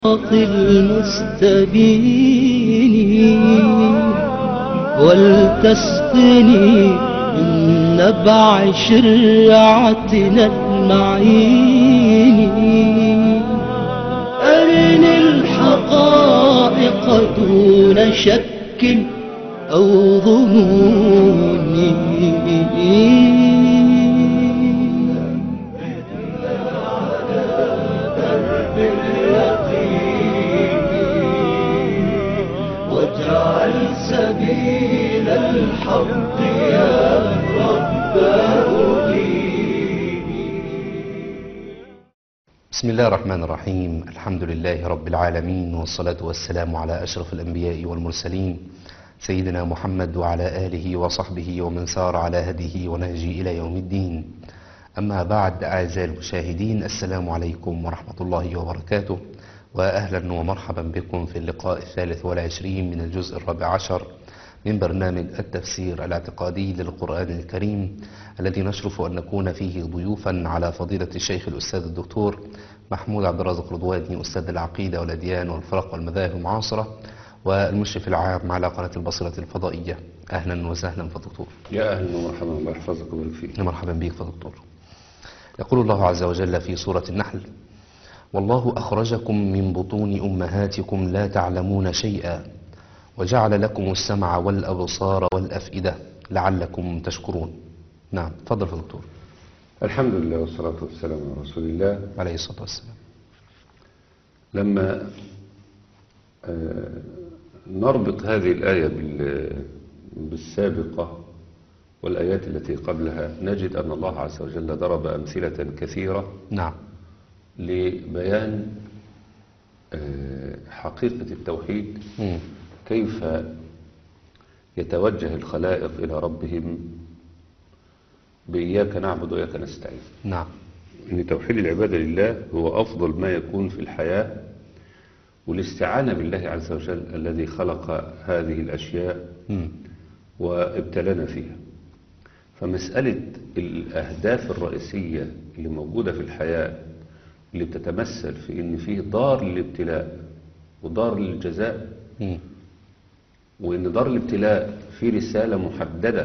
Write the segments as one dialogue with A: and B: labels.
A: المستبين ولتسقني من نبع شرعتنا المعين أرني الحقائق دون شك أو ظنون واجعل سبيل الحق يا رب
B: بسم الله الرحمن الرحيم الحمد لله رب العالمين والصلاة والسلام على أشرف الأنبياء والمرسلين سيدنا محمد وعلى آله وصحبه ومن سار على هديه ونهجه إلى يوم الدين أما بعد أعزائي المشاهدين السلام عليكم ورحمة الله وبركاته وأهلا ومرحبا بكم في اللقاء الثالث والعشرين من الجزء الرابع عشر من برنامج التفسير الاعتقادي للقرآن الكريم الذي نشرف أن نكون فيه ضيوفا على فضيلة الشيخ الأستاذ الدكتور محمود عبد الرازق رضواني أستاذ العقيدة والأديان والفرق والمذاهب المعاصرة والمشرف العام على قناة البصرة الفضائية أهلا وسهلا فدكتور
C: يا اهلا ومرحبا الله يحفظك ويبارك فيك
B: مرحبا بك فدكتور يقول الله عز وجل في سورة النحل والله أخرجكم من بطون أمهاتكم لا تعلمون شيئا وجعل لكم السمع والأبصار والأفئدة لعلكم تشكرون نعم تفضل يا دكتور
C: الحمد لله والصلاة والسلام على رسول الله
B: عليه الصلاة والسلام
C: لما آه، نربط هذه الآية بال- بالسابقة والآيات التي قبلها نجد أن الله عز وجل ضرب أمثلة كثيرة
B: نعم
C: لبيان آه، حقيقة التوحيد
B: مم.
C: كيف يتوجه الخلائق إلى ربهم بإياك نعبد وإياك نستعين
B: نعم
C: ان توحيد العبادة لله هو افضل ما يكون في الحياة والاستعانة بالله عز وجل الذي خلق هذه الاشياء
B: مم.
C: وابتلانا فيها فمسألة الاهداف الرئيسية اللي موجودة في الحياة اللي بتتمثل في ان فيه دار للابتلاء ودار للجزاء
B: مم.
C: وان دار الابتلاء في رسالة محددة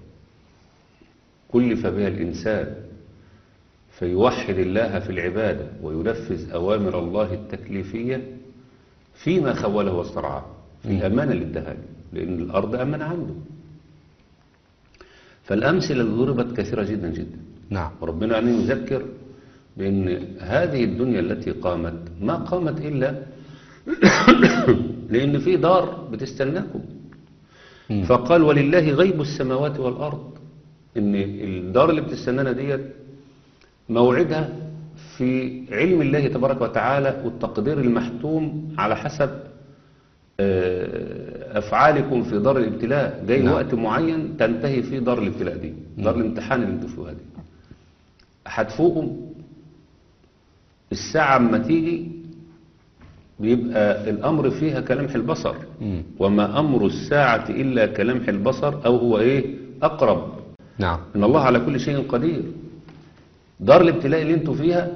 C: كلف بها الانسان فيوحد الله في العبادة وينفذ أوامر الله التكليفية فيما خوله واسترعاه في الأمانة للدهان لأن الأرض أمن عنده فالأمثلة اللي ضربت كثيرة جدا جدا
B: نعم
C: وربنا أن يذكر بأن هذه الدنيا التي قامت ما قامت إلا لأن في دار بتستناكم
B: مم.
C: فقال ولله غيب السماوات والأرض إن الدار اللي بتستنانا ديت موعدها في علم الله تبارك وتعالى والتقدير المحتوم على حسب آه، أفعالكم في دار الابتلاء جاي
B: نعم.
C: وقت معين تنتهي فيه دار الابتلاء دي دار الامتحان اللي انتوا فيها دي هتفوقوا الساعة اما تيجي بيبقى الأمر فيها كلمح البصر
B: مم.
C: وما أمر الساعة إلا كلمح البصر أو هو إيه أقرب
B: نعم
C: إن الله على كل شيء قدير دار الابتلاء اللي انتوا فيها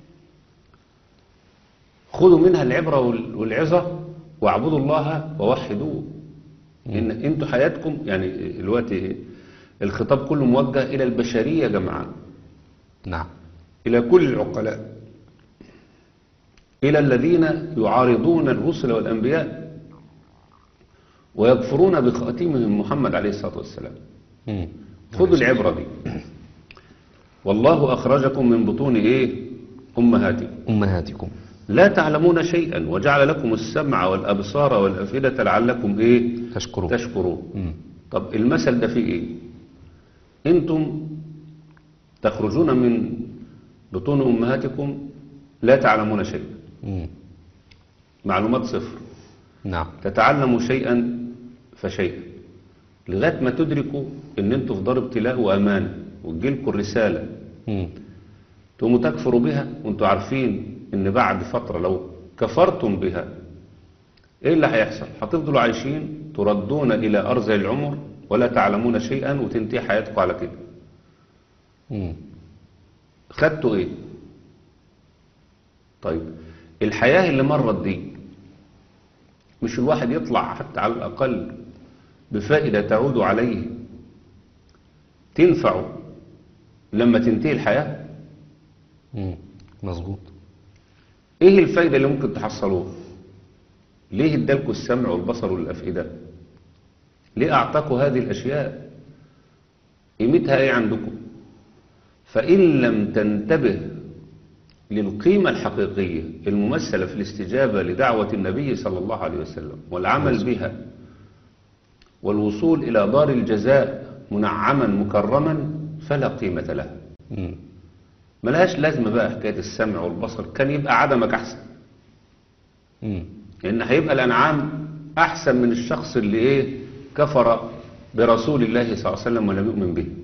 C: خذوا منها العبرة وال- والعظة واعبدوا الله ووحدوه إن انتوا حياتكم يعني دلوقتي الخطاب كله موجه إلى البشرية جمعاء
B: نعم
C: إلى كل العقلاء إلى الذين يعارضون الرسل والأنبياء ويكفرون بخاتمهم محمد عليه الصلاة والسلام
B: مم.
C: خذوا العبرة دي والله أخرجكم من بطون إيه أمهاتكم
B: أمهاتكم
C: لا تعلمون شيئا وجعل لكم السمع والأبصار والأفئدة لعلكم إيه
B: تشكرون
C: تشكرون
B: مم.
C: طب المثل ده فيه إيه أنتم تخرجون من بطون أمهاتكم لا تعلمون شيئا
B: مم.
C: معلومات صفر
B: نعم
C: تتعلموا شيئا فشيئا لغاية ما تدركوا ان انتوا في دار ابتلاء وامانة وتجيلكوا الرسالة
B: مم.
C: تقوموا تكفروا بها وانتوا عارفين ان بعد فترة لو كفرتم بها ايه اللي هيحصل هتفضلوا عايشين تردون الى ارض العمر ولا تعلمون شيئا وتنتهي حياتكم على كده
B: مم.
C: خدتوا ايه طيب الحياة اللي مرت دي مش الواحد يطلع حتى على الأقل بفائدة تعود عليه تنفعه لما تنتهي الحياة
B: مم. مظبوط
C: ايه الفايدة اللي ممكن تحصلوها ليه ادالكوا السمع والبصر والأفئدة ليه أعطاكوا هذه الأشياء قيمتها ايه عندكم فإن لم تنتبه للقيمة الحقيقية الممثلة في الاستجابة لدعوة النبي صلى الله عليه وسلم والعمل بها والوصول إلى دار الجزاء منعما مكرما فلا قيمة لها
B: مم.
C: ملهاش لازمة بقى حكاية السمع والبصر كان يبقى عدمك أحسن
B: مم.
C: لأن هيبقى الأنعام أحسن من الشخص اللي إيه كفر برسول الله صلى الله عليه وسلم ولم يؤمن به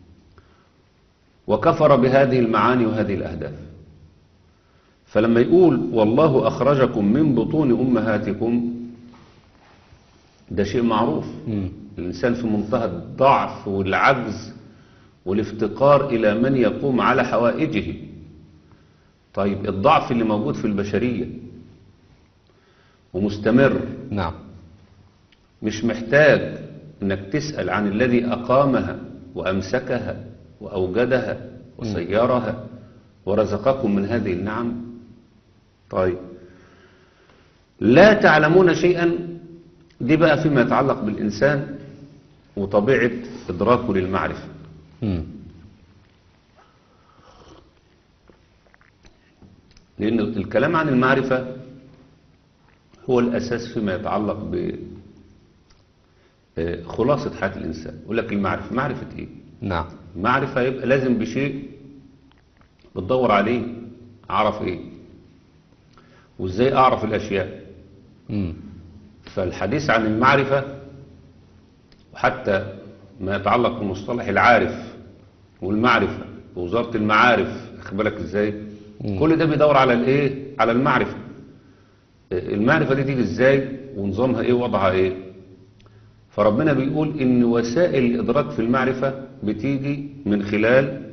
C: وكفر بهذه المعاني وهذه الأهداف فلما يقول والله أخرجكم من بطون أمهاتكم ده شيء معروف
B: مم.
C: الإنسان في منتهى الضعف والعجز والافتقار إلى من يقوم على حوائجه طيب الضعف اللي موجود في البشرية ومستمر
B: نعم
C: مش محتاج انك تسأل عن الذي أقامها وأمسكها وأوجدها وسيرها ورزقكم من هذه النعم طيب لا تعلمون شيئا دي بقى فيما يتعلق بالإنسان وطبيعة إدراكه للمعرفة
B: مم.
C: لأن الكلام عن المعرفة هو الأساس فيما يتعلق ب آه، خلاصة حياة الإنسان يقول لك المعرفة معرفة إيه؟
B: نعم
C: معرفة يبقى لازم بشيء بتدور عليه أعرف إيه وإزاي أعرف الأشياء
B: مم.
C: فالحديث عن المعرفة وحتى ما يتعلق بمصطلح العارف والمعرفة ووزارة المعارف أخد بالك إزاي كل ده بيدور على الإيه على المعرفة المعرفة دي تيجي إزاي ونظامها إيه ووضعها إيه فربنا بيقول إن وسائل الإدراك في المعرفة بتيجي من خلال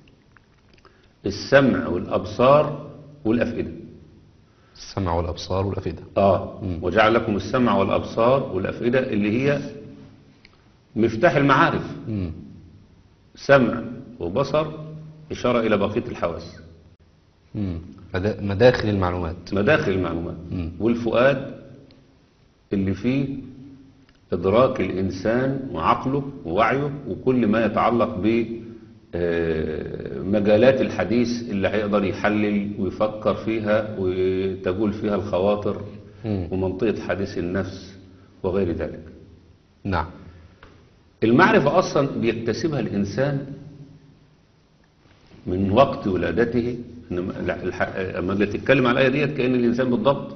C: السمع والأبصار والأفئدة
B: السمع والأبصار والأفئدة
C: آه وجعل لكم السمع والأبصار والأفئدة اللي هي مفتاح المعارف
B: مم.
C: سمع وبصر إشارة إلى بقية الحواس
B: مم. مدا- مداخل المعلومات
C: مداخل المعلومات
B: مم.
C: والفؤاد اللي فيه إدراك الإنسان وعقله ووعيه وكل ما يتعلق ب آه، مجالات الحديث اللي هيقدر يحلل ويفكر فيها وتجول فيها الخواطر
B: مم.
C: ومنطقة حديث النفس وغير ذلك
B: نعم
C: المعرفة أصلا بيكتسبها الإنسان من وقت ولادته إنما الح- لما أجي تتكلم عن الآية ديت كأن الإنسان بالضبط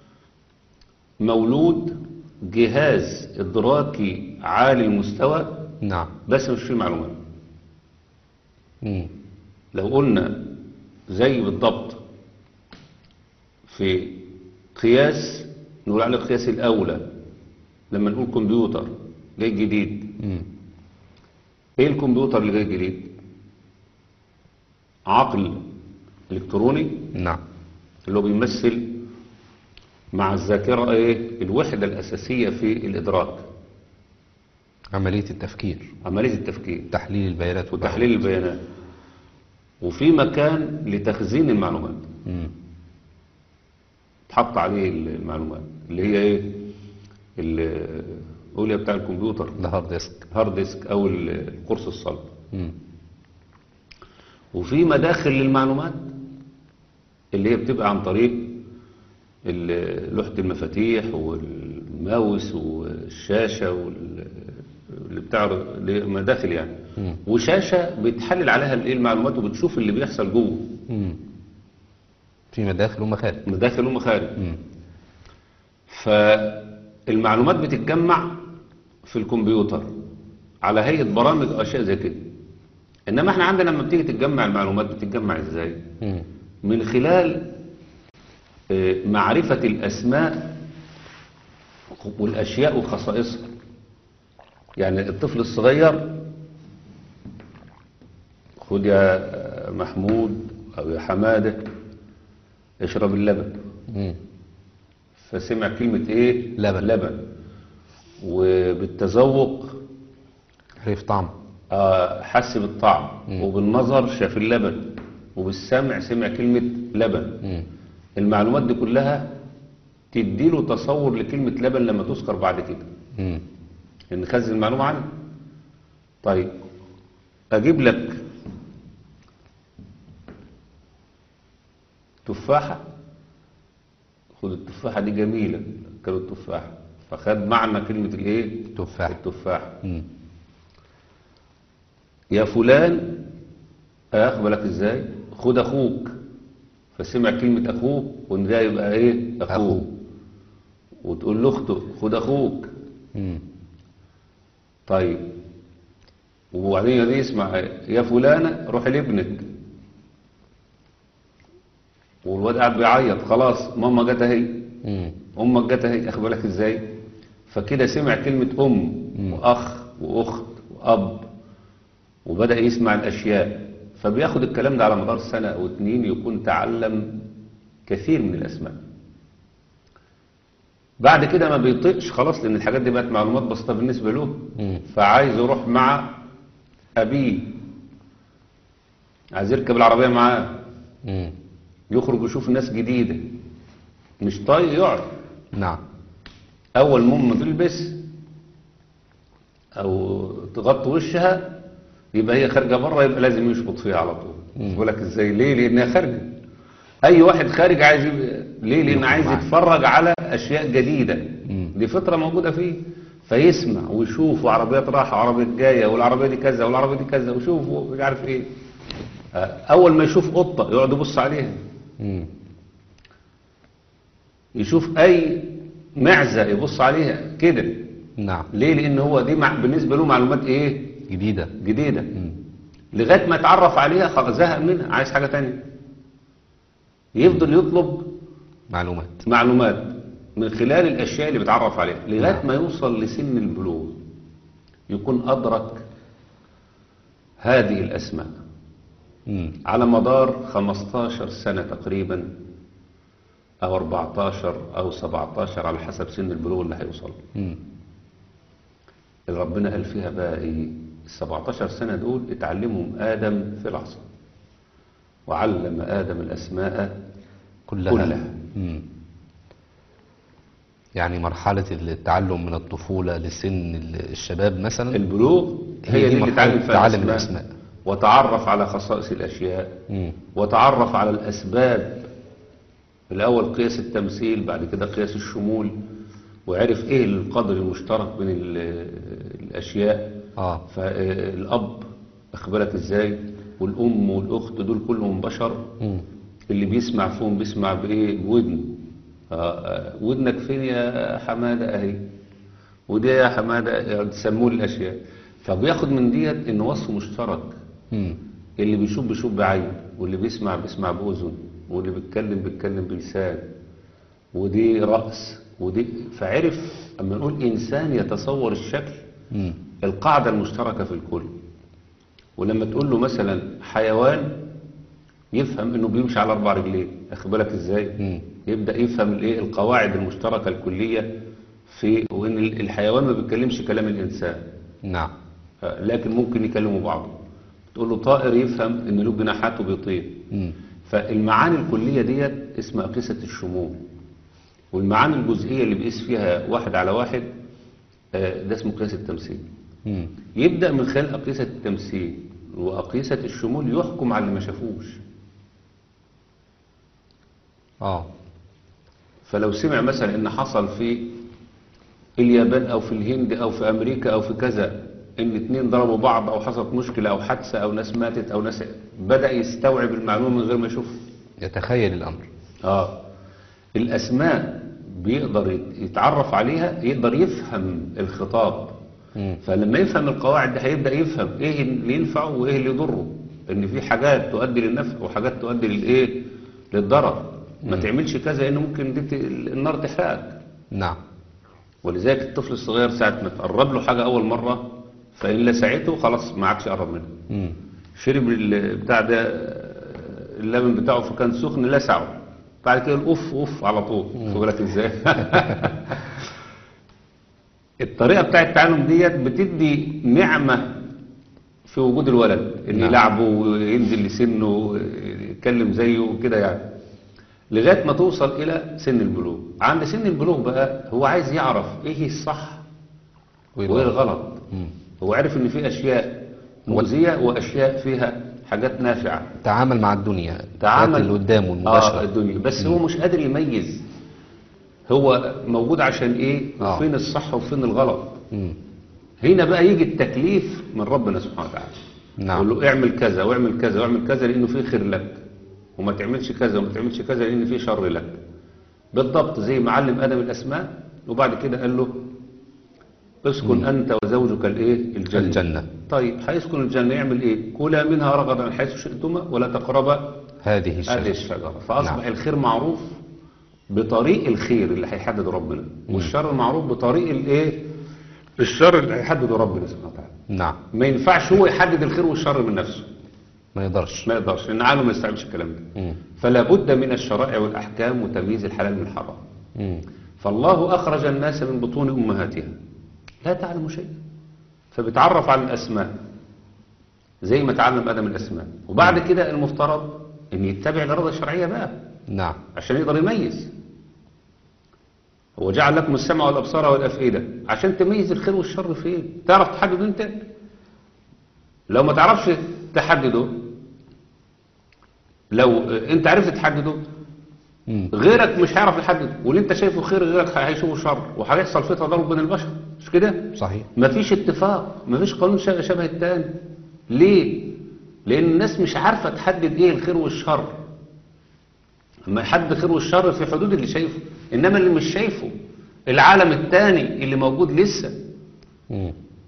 C: مولود جهاز إدراكي عالي المستوى
B: نعم
C: بس مش فيه معلومات
B: مم.
C: لو قلنا زي بالضبط في قياس نقول عليه القياس الأولى لما نقول كمبيوتر جاي جديد
B: مم.
C: ايه الكمبيوتر اللي جاي جديد عقل الكتروني
B: نعم
C: اللي هو بيمثل مع الذاكرة ايه الوحدة الأساسية في الإدراك
B: عملية التفكير
C: عملية التفكير
B: تحليل البيانات
C: وتحليل البيانات وفي مكان لتخزين المعلومات
B: مم.
C: تحط عليه المعلومات اللي هي ايه الأولية بتاع الكمبيوتر
B: الهارد ديسك
C: هارد ديسك أو القرص الصلب
B: مم.
C: وفي مداخل للمعلومات اللي هي بتبقى عن طريق ال- لوحة المفاتيح والماوس والشاشة وال- اللي بتعرض اللي هي مداخل يعني
B: مم.
C: وشاشة بتحلل عليها الايه المعلومات وبتشوف اللي بيحصل جوه
B: مم. في مداخل ومخارج
C: مداخل ومخارج
B: مم.
C: فالمعلومات بتتجمع في الكمبيوتر على هيئة برامج وأشياء زي كده إنما احنا عندنا لما بتيجي تتجمع المعلومات بتتجمع ازاي
B: مم.
C: من خلال آه، معرفة الأسماء والأشياء وخصائصها يعني الطفل الصغير خد يا محمود أو يا حمادة اشرب اللبن
B: مم.
C: فسمع كلمة ايه
B: لبن.
C: لبن وبالتذوق
B: عرف طعم
C: آه، حس بالطعم وبالنظر شاف اللبن وبالسمع سمع كلمة لبن
B: مم.
C: المعلومات دي كلها تديله تصور لكلمة لبن لما تذكر بعد كده
B: مم.
C: ان خزن المعلومة عنه طيب اجيب لك تفاحة خد التفاحة دي جميلة كانوا التفاحة فخد معنى كلمة الايه
B: تفاح
C: التفاحة
B: مم.
C: يا فلان اقبلك ازاي خد اخوك فسمع كلمة اخوك وان ده يبقى ايه اخوه
B: أخوه.
C: وتقول لاخته خد اخوك
B: مم.
C: طيب وبعدين دي يسمع يا فلانة روح لابنك والواد قاعد بيعيط خلاص ماما جت اهي
B: مم.
C: امك جت اهي اخد بالك ازاي فكده سمع كلمة ام واخ واخت واب وبدأ يسمع الاشياء فبياخد الكلام ده على مدار سنة او اتنين يكون تعلم كثير من الاسماء بعد كده ما بيطيقش خلاص لان الحاجات دي بقت معلومات بسيطة بالنسبة له
B: مم.
C: فعايز يروح مع ابيه عايز يركب العربية معاه
B: مم.
C: يخرج يشوف ناس جديدة مش طايق يقعد
B: نعم
C: اول ما امه تلبس او تغطي وشها يبقى هي خارجه بره يبقى لازم يشبط فيها على طول يقول لك ازاي ليه لانها خارجه اي واحد خارج عايز يبقى ليه لان
B: يخرج
C: عايز
B: معاه.
C: يتفرج على اشياء جديده
B: مم.
C: دي فطره موجوده فيه فيسمع ويشوف وعربيات رايحه وعربيات جايه والعربيه دي كذا والعربيه دي كذا ويشوف ومش عارف ايه آه، اول ما يشوف قطه يقعد يبص عليها
B: مم.
C: يشوف اي معزه يبص عليها كده
B: نعم
C: ليه لان هو دي مع بالنسبه له معلومات ايه
B: جديدة
C: جديده
B: مم.
C: لغايه ما يتعرف عليها خلاص زهق منها عايز حاجه تانية يفضل يطلب
B: معلومات
C: معلومات من خلال الاشياء اللي بيتعرف عليها لغايه
B: نعم.
C: ما يوصل لسن البلوغ يكون ادرك هذه الاسماء
B: مم.
C: على مدار 15 سنه تقريبا او 14 او 17 على حسب سن البلوغ اللي هيوصل
B: مم.
C: اللي ربنا قال فيها بقى ايه ال 17 سنة دول اتعلمهم آدم في لحظة وعلم آدم الأسماء
B: كلها
C: كلها.
B: مم. يعني مرحلة التعلم من الطفولة لسن الشباب مثلا
C: البلوغ
B: هي
C: هي
B: دي
C: دي اللي
B: مرحلة
C: اتعلم فيها
B: تعلم
C: الأسماء
B: الأسماء.
C: وتعرف على خصائص الأشياء
B: مم.
C: وتعرف على الأسباب الأول قياس التمثيل بعد كده قياس الشمول وعرف إيه القدر المشترك بين ال- الأشياء
B: اه
C: فالأب أخبرك إزاي والأم والأخت دول كلهم بشر
B: مم.
C: اللي بيسمع فيهم بيسمع بايه بودن آه، آه، ودنك فين يا حمادة اهي ودي يا حمادة يعني تسموه الاشياء فبياخد من ديت ان وصف مشترك
B: مم.
C: اللي بيشوف بيشوف بعين واللي بيسمع بيسمع باذن واللي بيتكلم بيتكلم بلسان ودي رأس ودي فعرف اما نقول انسان يتصور الشكل
B: مم.
C: القاعدة المشتركة في الكل ولما تقول له مثلا حيوان يفهم انه بيمشي على اربع رجلين اخد بالك ازاي
B: مم.
C: يبدا يفهم الايه القواعد المشتركه الكليه في وان ال- الحيوان ما بيتكلمش كلام الانسان
B: نعم
C: آه، لكن ممكن يكلموا بعض تقول له طائر يفهم ان له جناحات وبيطير
B: مم.
C: فالمعاني الكليه ديت اسمها قياسه الشمول والمعاني الجزئيه اللي بيقيس فيها واحد على واحد آه، ده اسمه قياس التمثيل
B: مم.
C: يبدأ من خلال أقيسة التمثيل وأقيسة الشمول يحكم على اللي ما شافوش
B: اه
C: فلو سمع مثلا ان حصل في اليابان او في الهند او في امريكا او في كذا ان اتنين ضربوا بعض او حصلت مشكلة او حادثة او ناس ماتت او ناس بدأ يستوعب المعلومة من غير ما يشوف
B: يتخيل الأمر
C: اه الاسماء بيقدر يت- يتعرف عليها يقدر يفهم الخطاب
B: مم.
C: فلما يفهم القواعد دي هيبدأ يفهم ايه اللي ينفعه وايه اللي يضره ان في حاجات تؤدي للنفع وحاجات تؤدي للايه للضرر ما تعملش كذا لان ممكن دي ت- النار تحرقك
B: نعم
C: ولذلك الطفل الصغير ساعة ما تقرب له حاجة أول مرة فإن لسعته خلاص ما عادش يقرب منها
B: مم.
C: شرب ال- بتاع ده اللبن بتاعه فكان سخن لسعه بعد كده يقول اوف اوف على طول خد بالك ازاي الطريقه بتاعت التعلم ديت بتدي نعمه في وجود الولد ان
B: نعم.
C: يلعبه وينزل لسنه يتكلم زيه وكده يعني لغايه ما توصل الى سن البلوغ عند سن البلوغ بقى هو عايز يعرف ايه الصح وايه الغلط
B: مم.
C: هو عارف ان في اشياء مؤذيه واشياء فيها حاجات نافعه
B: تعامل مع الدنيا
C: تعامل
B: اللي قدامه
C: اه
B: المباشرة
C: الدنيا بس هو مش قادر يميز هو موجود عشان ايه
B: آه.
C: وفين الصح وفين الغلط
B: مم.
C: هنا بقى يجي التكليف من ربنا سبحانه وتعالى
B: نعم.
C: يقول له اعمل كذا واعمل كذا واعمل كذا لانه فيه خير لك وما تعملش كذا وما تعملش كذا لان فيه شر لك بالضبط زي ما علم ادم الاسماء وبعد كده قال له اسكن انت وزوجك الايه الجنه
B: الجنة
C: طيب هيسكن الجنه يعمل ايه كلا منها رغدا حيث شئتما ولا تقربا
B: هذه
C: هذه
B: الشجرة
C: الشجرة فأصبح
B: نعم.
C: نعم. الخير معروف بطريق الخير اللي هيحدد ربنا والشر معروف بطريق الايه الشر اللي هيحدده ربنا سبحانه وتعالى
B: نعم
C: ما ينفعش هو يحدد الخير والشر من نفسه
B: ما يقدرش
C: ما يقدرش لان عقله ما يستوعبش الكلام ده
B: مم.
C: فلا بد من الشرائع والاحكام وتمييز الحلال من الحرام
B: مم.
C: فالله اخرج الناس من بطون امهاتها لا تعلم شيء فبيتعرف على الاسماء زي ما تعلم ادم الاسماء وبعد كده المفترض ان يتبع الاراده الشرعيه بقى
B: نعم
C: عشان يقدر يميز هو جعل لكم السمع والابصار والافئده عشان تميز الخير والشر فين تعرف تحدد انت لو ما تعرفش تحدده لو انت عرفت تحدده
B: مم.
C: غيرك مش هيعرف يحدده واللي انت شايفه خير غيرك هيشوفه شر وهيحصل فيه تضارب بين البشر مش كده
B: صحيح
C: مفيش اتفاق مفيش قانون شبه شبه التاني ليه لان الناس مش عارفه تحدد ايه الخير والشر اما يحدد الخير والشر في حدود اللي شايفه انما اللي مش شايفه العالم التاني اللي موجود لسه
B: مم.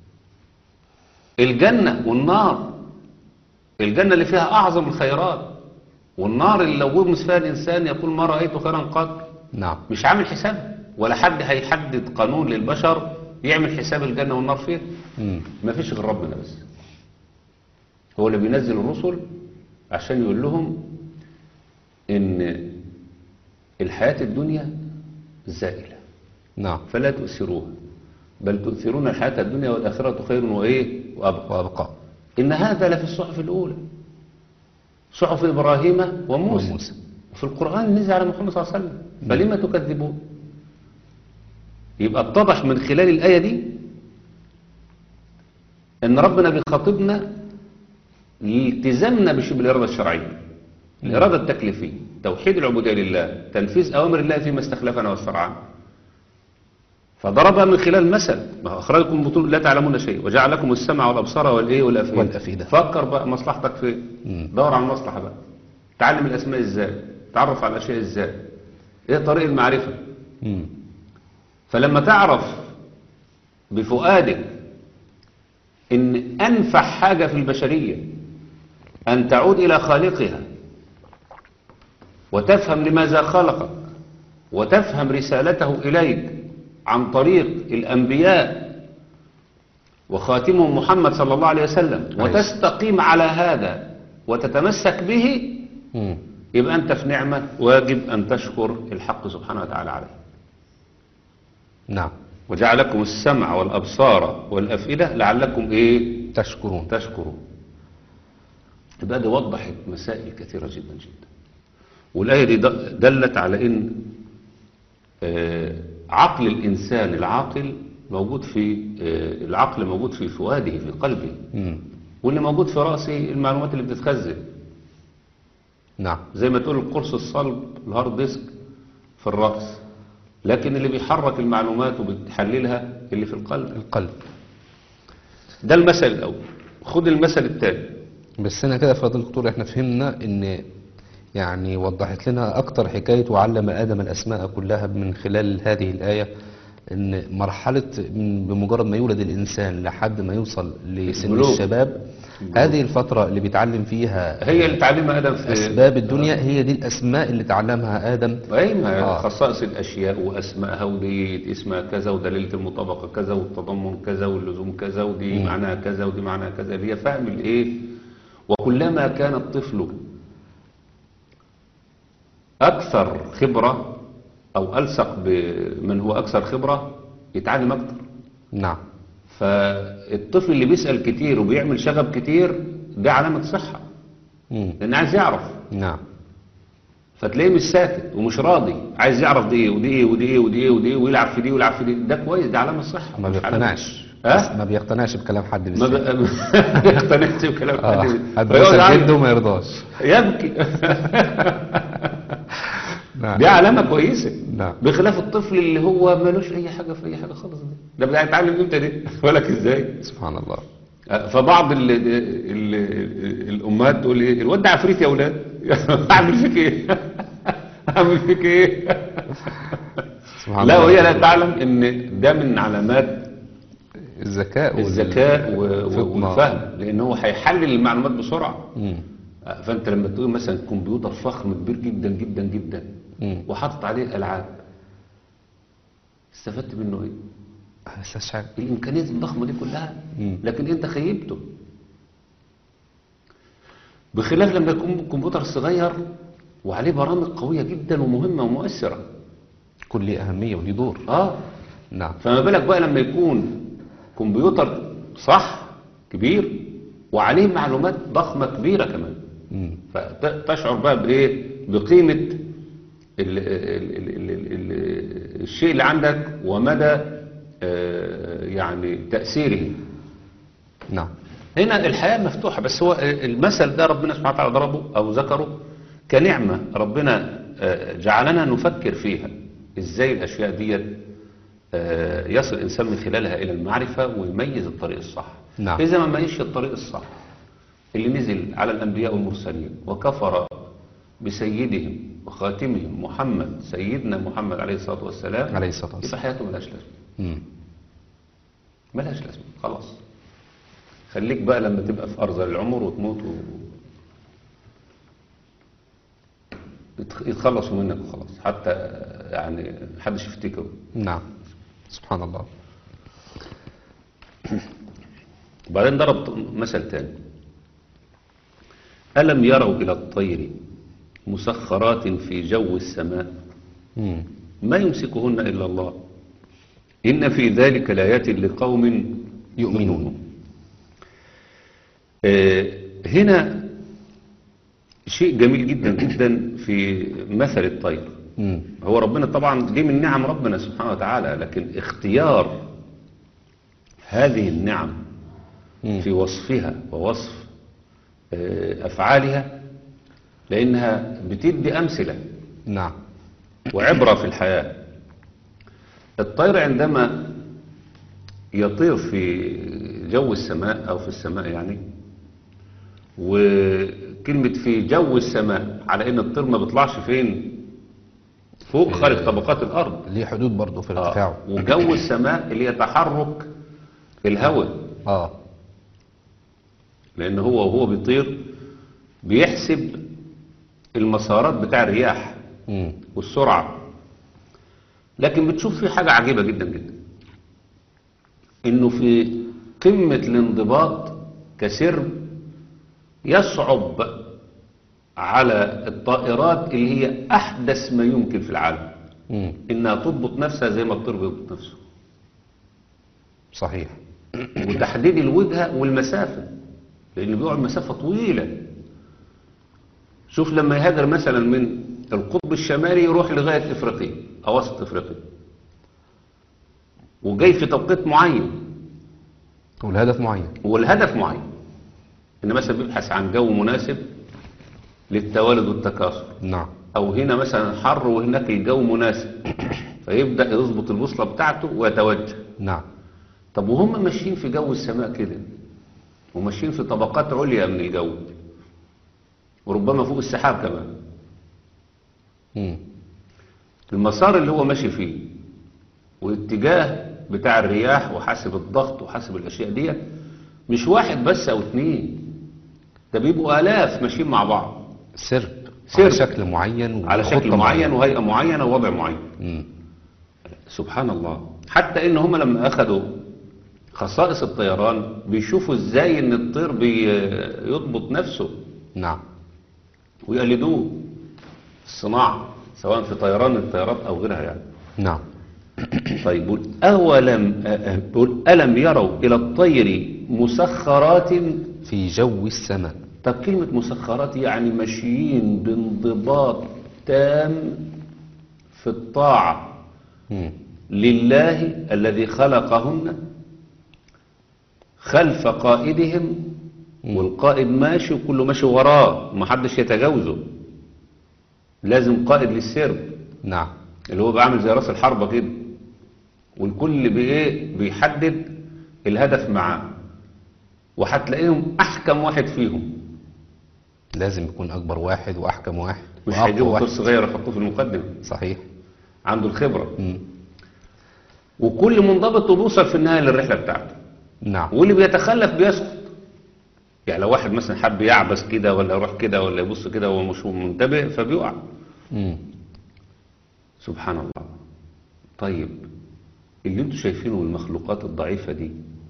C: الجنة والنار الجنة اللي فيها أعظم الخيرات والنار اللي لو غمس فيها الإنسان يقول ما رأيت خيرا قط
B: نعم
C: مش عامل حساب ولا حد هيحدد قانون للبشر يعمل حساب الجنة والنار فيه
B: مم.
C: ما فيش غير ربنا بس هو اللي بينزل الرسل عشان يقول لهم ان الحياة الدنيا زائلة
B: نعم
C: فلا تؤثروها بل تؤثرون الحياة الدنيا والآخرة خير وإيه وأبقى
B: وأبقى
C: إن هذا لفي الصحف الأولى صحف إبراهيم وموسى,
B: وموسى.
C: وفي القرآن نزل على محمد صلى الله عليه وسلم فلما تكذبون يبقى اتضح من خلال الآية دي أن ربنا بيخاطبنا لالتزامنا بش- بالإرادة الشرعية الإرادة التكليفية توحيد العبودية لله تنفيذ أوامر الله فيما استخلفنا واسترعانا فضربها من خلال مثل ما هو أخرجكم من بطون لا تعلمون شيء وجعل لكم السمع والأبصار والإيه والأفئدة
B: والأفئدة.
C: فكر بقى مصلحتك فين
B: مم.
C: دور على المصلحة بقى تعلم الأسماء إزاي تعرف على الأشياء إزاي إيه طريق المعرفة
B: مم.
C: فلما تعرف بفؤادك ان انفع حاجة في البشرية ان تعود الى خالقها وتفهم لماذا خلقك وتفهم رسالته اليك عن طريق الانبياء وخاتمهم محمد صلى الله عليه وسلم وتستقيم على هذا وتتمسك به
B: مم.
C: يبقى انت في نعمة واجب ان تشكر الحق سبحانه وتعالى عليه
B: نعم
C: وجعلكم السمع والأبصار والأفئدة لعلكم إيه
B: تشكرون
C: تشكرون يبقى دي وضحت مسائل كثيرة جدا جدا والآية دي د- دلت على إن آه، عقل الإنسان العاقل موجود في آه، العقل موجود في فؤاده في قلبه
B: مم.
C: واللي موجود في رأسه المعلومات اللي بتتخزن
B: نعم
C: زي ما تقول القرص الصلب الهارد ديسك في الرأس لكن اللي بيحرك المعلومات وبتحللها اللي في القلب
B: القلب
C: ده المثل الأول خد المثل الثاني
B: بس هنا كده فضل الدكتور احنا فهمنا ان يعني وضحت لنا اكتر حكاية وعلم ادم الاسماء كلها من خلال هذه الاية ان مرحلة من- بمجرد ما يولد الانسان لحد ما يوصل لسن
C: البلوغ.
B: الشباب هذه الفترة اللي بيتعلم فيها
C: هي اللي تعلمها آدم في
B: اسباب الدنيا هي دي الاسماء اللي تعلمها ادم
C: أي ما
B: آه.
C: خصائص الأشياء وأسمائها ودي اسمها كذا ودليلة المطابقة كذا والتضمن كذا واللزوم كذا ودي معناها كذا ودي معناها كذا اللي هي فهم الإيه وكلما كان الطفل أكثر خبرة أو ألصق بمن هو أكثر خبرة يتعلم أكتر
B: نعم
C: فالطفل اللي بيسأل كتير وبيعمل شغب كتير ده علامة صحة
B: مم.
C: لأن عايز يعرف
B: نعم
C: فتلاقيه مش ساكت ومش راضي عايز يعرف دي ايه ودي ايه ودي ايه ودي ايه ودي ايه ويلعب في دي ويلعب في دي ده كويس ده علامة صحة
B: ما
C: مش علامة-
B: بيقتنعش
C: ها؟
B: ما بيقتنعش بكلام حد
C: ما
B: بالذات
C: ب- ما يقتنعش بكلام
B: اه
C: حد
B: حد
C: فيقعد
B: بيسأل
C: يعمل-
B: جده ما يرضاش
C: يبكي
B: نعم
C: دي علامة كويسة
B: نعم.
C: بخلاف الطفل اللي هو ملوش أي حاجة في أي حاجة خالص ده ده بقى يتعلم إمتى دي ولك إزاي
B: سبحان الله
C: فبعض ال ال الأمهات تقول إيه الواد ده عفريت يا أولاد أعمل فيك إيه أعمل فيك إيه
B: سبحان
C: لا
B: الله
C: وهي لا تعلم إن ده من علامات
B: الذكاء وال-
C: الذكاء و- و-
B: الفطنة.
C: والفهم لأن هو هيحلل المعلومات بسرعة
B: مم.
C: فانت لما تقول مثلا كمبيوتر فخم كبير جدا جدا جدا
B: مم.
C: وحاطط عليه الالعاب استفدت منه ايه
B: استشعر
C: الامكانيات الضخمه دي كلها
B: مم.
C: لكن انت خيبته بخلاف لما يكون كمبيوتر صغير وعليه برامج قويه جدا ومهمه ومؤثره
B: كل ليه أهمية وليه دور
C: اه
B: نعم
C: فما بالك بقى لما يكون كمبيوتر صح كبير وعليه معلومات ضخمه كبيره كمان
B: مم.
C: فتشعر بقى بايه بقيمه ال ال ال ال ال ال الشيء اللي عندك ومدى آه، يعني تاثيره
B: نعم
C: هنا الحياه مفتوحه بس هو المثل ده ربنا سبحانه وتعالى ضربه او ذكره كنعمه ربنا آه، جعلنا نفكر فيها ازاي الاشياء دي آه، يصل الانسان من خلالها الى المعرفه ويميز الطريق الصح
B: نعم.
C: اذا ما ميزش الطريق الصح اللي نزل على الأنبياء والمرسلين وكفر بسيدهم وخاتمهم محمد سيدنا محمد عليه الصلاة والسلام
B: عليه الصلاة والسلام.
C: يبقى حياته ملهاش لازمة
B: مم.
C: ملهاش لازمة خلاص خليك بقى لما تبقى في أرذل العمر وتموت و... يتخ- يتخلصوا منك وخلاص حتى يعني محدش يفتكره
B: نعم سبحان الله
C: وبعدين ضرب مثل تاني ألم يروا إلى الطير مسخرات في جو السماء
B: مم.
C: ما يمسكهن إلا الله إن في ذلك لآيات لقوم يؤمنون آه، هنا شيء جميل جدا جدا في مثل الطير
B: مم.
C: هو ربنا طبعا دي من نعم ربنا سبحانه وتعالى لكن اختيار هذه النعم
B: مم.
C: في وصفها ووصف آه، أفعالها لأنها بتدي أمثلة
B: نعم
C: وعبرة في الحياة الطير عندما يطير في جو السماء أو في السماء يعني وكلمة في جو السماء على إن الطير ما بيطلعش فين فوق خارج طبقات الأرض
B: ليه حدود برضه في
C: آه.
B: ارتفاعه
C: وجو السماء اللي هي تحرك الهواء
B: اه
C: لأن هو وهو بيطير بيحسب المسارات بتاع الرياح
B: مم.
C: والسرعة لكن بتشوف في حاجة عجيبة جدا جدا انه في قمة الانضباط كسر يصعب على الطائرات اللي هي احدث ما يمكن في العالم
B: مم.
C: انها تضبط نفسها زي ما الطير بيضبط نفسه
B: صحيح
C: وتحديد الوجهة والمسافة لأنه بيقعد مسافة طويلة شوف لما يهاجر مثلا من القطب الشمالي يروح لغاية إفريقيا أو وسط إفريقيا وجاي في توقيت معين
B: والهدف معين
C: والهدف معين إن مثلا بيبحث عن جو مناسب للتوالد والتكاثر
B: نعم
C: أو هنا مثلا حر وهناك الجو مناسب فيبدأ يظبط البوصلة بتاعته ويتوجه
B: نعم
C: طب وهم ماشيين في جو السماء كده وماشيين في طبقات عليا من الجو وربما فوق السحاب كمان
B: مم.
C: المسار اللي هو ماشي فيه والاتجاه بتاع الرياح وحاسب الضغط وحاسب الاشياء دي مش واحد بس او اتنين ده بيبقوا الاف ماشيين مع بعض
B: سرب
C: سرب.
B: على شكل معين
C: على شكل
B: وخطة
C: معين
B: معينة.
C: وهيئه معينه ووضع معين
B: مم.
C: سبحان الله حتى ان هم لما اخذوا خصائص الطيران بيشوفوا ازاي ان الطير بيضبط نفسه
B: نعم
C: ويقلدوه الصناعة سواء في طيران الطيارات أو غيرها يعني
B: نعم
C: طيب بيقول أولم آه، آه، بيقول ألم يروا إلى الطير مسخرات
B: في جو السماء
C: طب كلمة مسخرات يعني ماشيين بانضباط تام في الطاعة
B: مم.
C: لله الذي خلقهن خلف قائدهم والقائد ماشي وكله ماشي وراه ومحدش يتجاوزه لازم قائد للسرب
B: نعم
C: اللي هو بعمل زي راس الحربة كده والكل بايه بيحدد الهدف معاه وهتلاقيهم احكم واحد فيهم
B: لازم يكون أكبر واحد وأحكم واحد
C: مش
B: وأقوى
C: هيجيبوا
B: واحد
C: طفل صغير يحطوه في المقدمة
B: صحيح
C: عنده الخبرة
B: مم.
C: وكل منضبط وبيوصل في النهاية للرحلة بتاعته
B: نعم
C: واللي بيتخلف بيسقط يعني لو واحد مثلا حب يعبس كده ولا يروح كده ولا يبص كده وهو مش منتبه فبيقع
B: مم.
C: سبحان الله طيب اللي انتوا شايفينه من المخلوقات الضعيفة دي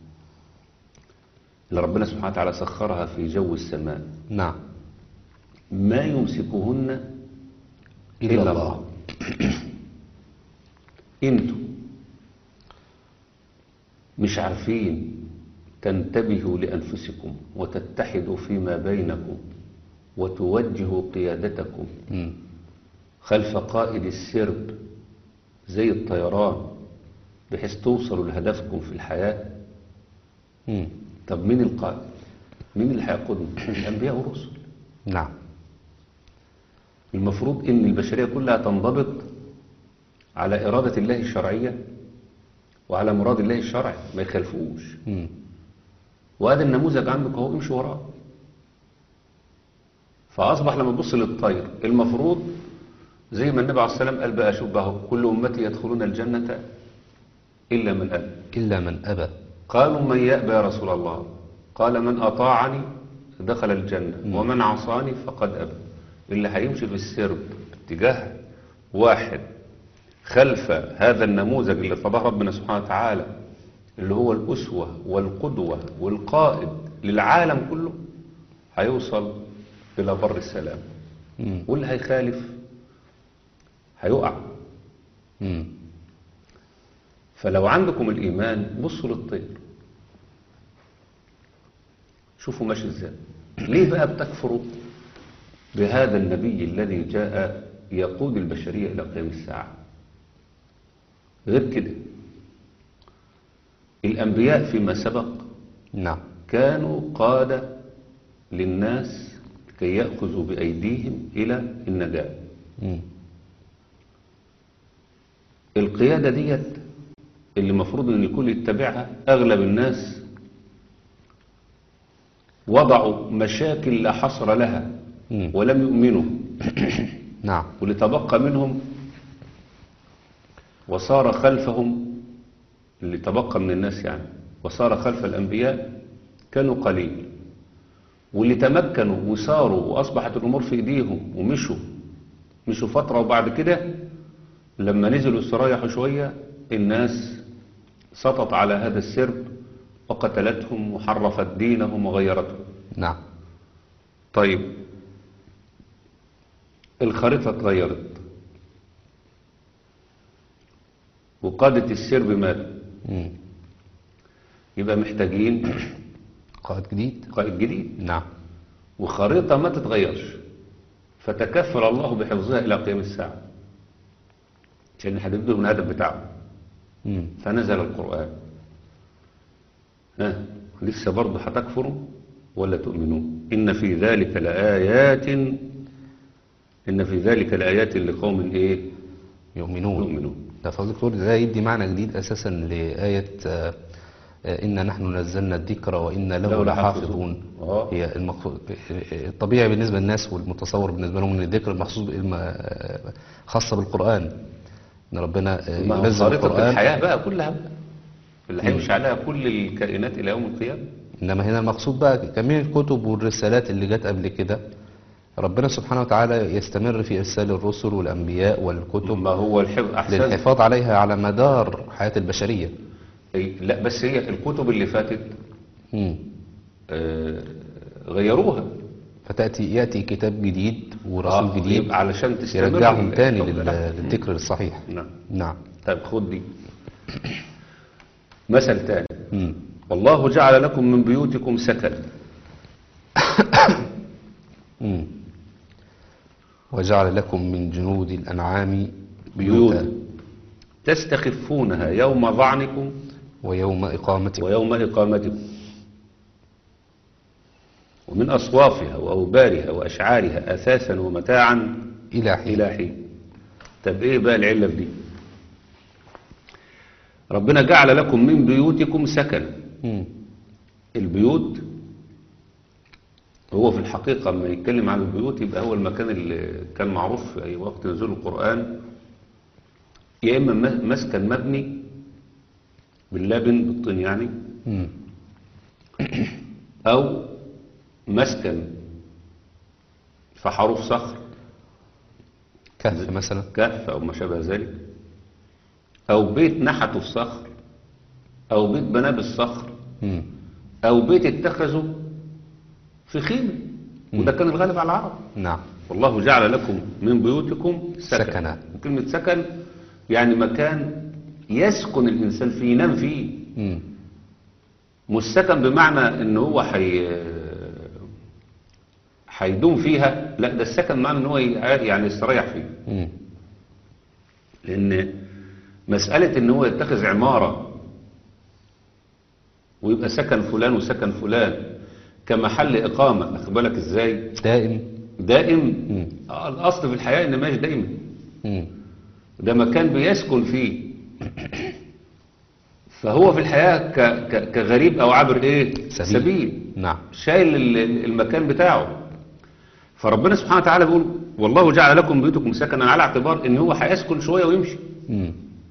C: اللي ربنا سبحانه وتعالى سخرها في جو السماء
B: نعم
C: ما يمسكهن
B: إلا الله
C: انتوا مش عارفين تنتبهوا لأنفسكم وتتحدوا فيما بينكم وتوجهوا قيادتكم
B: مم.
C: خلف قائد السرب زي الطيران بحيث توصلوا لهدفكم في الحياة
B: مم.
C: طب مين القائد مين اللي هيقودنا الأنبياء والرسل
B: نعم
C: المفروض ان البشرية كلها تنضبط على إرادة الله الشرعية وعلى مراد الله الشرعي ما يخالفوش
B: مم.
C: وهذا النموذج عندك اهو امشي وراه فأصبح لما تبص للطير المفروض زي ما النبي عليه الصلاة والسلام قال بقى شوف بقى اهو، كل أمتي يدخلون الجنة إلا من أبى
B: إلا من أبى
C: قالوا من يأبى يا رسول الله قال من أطاعني دخل الجنة ومن عصاني فقد أبى اللي هيمشي في السرب باتجاه واحد خلف هذا النموذج اللي ارتضاه ربنا سبحانه وتعالى اللي هو الأسوة والقدوة والقائد للعالم كله هيوصل إلى بر السلام
B: مم.
C: واللي هيخالف هيقع
B: مم.
C: فلو عندكم الإيمان بصوا للطير شوفوا ماشي ازاي ليه بقى بتكفروا بهذا النبي الذي جاء يقود البشرية إلى قيام الساعة غير كده الأنبياء فيما سبق
B: نعم
C: كانوا قادة للناس كي يأخذوا بأيديهم إلى النجاة
B: مم.
C: القيادة ديت اللي المفروض ان يكون يتبعها اغلب الناس وضعوا مشاكل لا حصر لها
B: مم.
C: ولم يؤمنوا
B: نعم
C: واللي تبقى منهم وصار خلفهم اللي تبقى من الناس يعني وصار خلف الأنبياء كانوا قليل واللي تمكنوا وصاروا وأصبحت الأمور في إيديهم ومشوا مشوا فترة وبعد كده لما نزلوا استريحوا شوية الناس سطت على هذا السرب وقتلتهم وحرفت دينهم وغيرتهم
B: نعم
C: طيب الخريطة اتغيرت وقادة السرب مات
B: مم.
C: يبقى محتاجين
B: قائد جديد
C: قائد جديد
B: نعم
C: وخريطة ما تتغيرش فتكفل الله بحفظها إلى قيام الساعة عشان يحدد لهم الهدف بتاعه
B: مم.
C: فنزل القرآن ها لسه برضه هتكفروا ولا تؤمنوا إن في ذلك لآيات إن في ذلك لآيات لقوم إيه
B: يؤمنون
C: يؤمنون
B: ده فضل دكتور ده يدي معنى جديد أساسا لآية آه، آه، إنا نحن نزلنا الذكر وإنا له
C: له
B: لحافظون
C: لحافظون. آه.
B: هي المقصود الطبيعي بالنسبة للناس والمتصور بالنسبة لهم إن الذكر المخصوص بالم- آه، خاصة بالقرآن إن ربنا آه،
C: ما هو
B: ينزل
C: خريطة
B: القرآن
C: الحياة بقى كلها بقى اللي هيمشي عليها كل الكائنات إلى يوم القيامة
B: إنما هنا المقصود بقى جميع الكتب والرسالات اللي جت قبل كده ربنا سبحانه وتعالى يستمر في إرسال الرسل والأنبياء والكتب
C: ما هو الحفظ أحسن
B: للحفاظ عليها على مدار حياة البشرية
C: إيه، لا بس هي الكتب اللي فاتت
B: مم.
C: آه، غيروها
B: فتأتي يأتي كتاب جديد ورسول
C: آه،
B: جديد
C: يبقى علشان تستمر
B: يرجعهم
C: ال-
B: تاني
C: الحب
B: لل-
C: ده.
B: للذكر الصحيح
C: نعم
B: نعم
C: طيب خد دي مثل تاني
B: مم.
C: والله جعل لكم من بيوتكم سكنا
B: مم. وجعل لكم من جنود الأنعام بيوتا
C: بيوتا تستخفونها يوم ظعنكم
B: ويوم إقامتكم
C: ويوم إقامتكم ومن أصوافها وأوبارها وأشعارها أثاثا ومتاعا
B: إلى حين
C: إلى حين طب إيه بقى العلة في دي ربنا جعل لكم من بيوتكم سكنا
B: مم.
C: البيوت هو في الحقيقة لما يتكلم عن البيوت يبقى هو المكان اللي كان معروف في أي وقت نزول القرآن يا إما م- مسكن مبني باللبن بالطين يعني
B: مم.
C: أو مسكن في حروف صخر
B: كهف مثلا
C: كهف أو ما شابه ذلك أو بيت نحته في صخر أو بيت بناه بالصخر
B: مم.
C: أو بيت اتخذه في خيمة وده كان الغالب على العرب
B: نعم
C: والله جعل لكم من بيوتكم سكن
B: سكنا.
C: وكلمة سكن يعني مكان يسكن الإنسان فيه ينام فيه
B: مم.
C: مش سكن بمعنى ان هو حي هيدوم فيها لا ده السكن معنى ان هو ي- يعني يستريح فيه
B: مم.
C: لان مسألة ان هو يتخذ عمارة ويبقى سكن فلان وسكن فلان كمحل اقامة اخد بالك ازاي
B: دائم
C: دائم
B: مم.
C: آه، الاصل في الحياة ان ماشي دايما
B: مم.
C: ده مكان بيسكن فيه فهو في الحياة ك- ك- كغريب او عابر ايه
B: سبيل.
C: سبيل
B: نعم
C: شايل ال- ال- المكان بتاعه فربنا سبحانه وتعالى بيقول والله جعل لكم بيوتكم سكنا على اعتبار ان هو هيسكن شوية ويمشي
B: مم.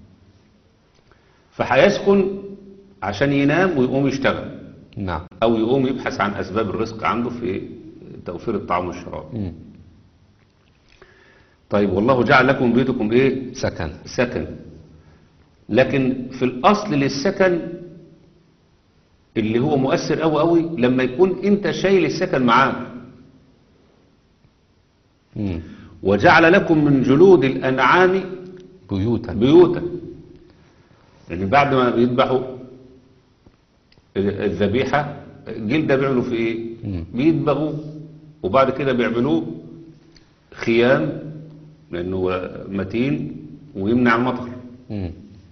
C: فهيسكن عشان ينام ويقوم يشتغل
B: نعم
C: او يقوم يبحث عن اسباب الرزق عنده في توفير الطعام والشراب
B: مم.
C: طيب والله جعل لكم بيوتكم ايه
B: سكن
C: سكن لكن في الاصل للسكن اللي هو مؤثر قوي قوي لما يكون انت شايل السكن معاك
B: مم.
C: وجعل لكم من جلود الأنعام
B: بيوتا
C: بيوتا يعني بعد ما بيذبحوا الذبيحة جلدة بيعملوا في ايه
B: مم.
C: بيدبغوا وبعد كده بيعملوه خيام لأنه متين ويمنع المطر
B: مم.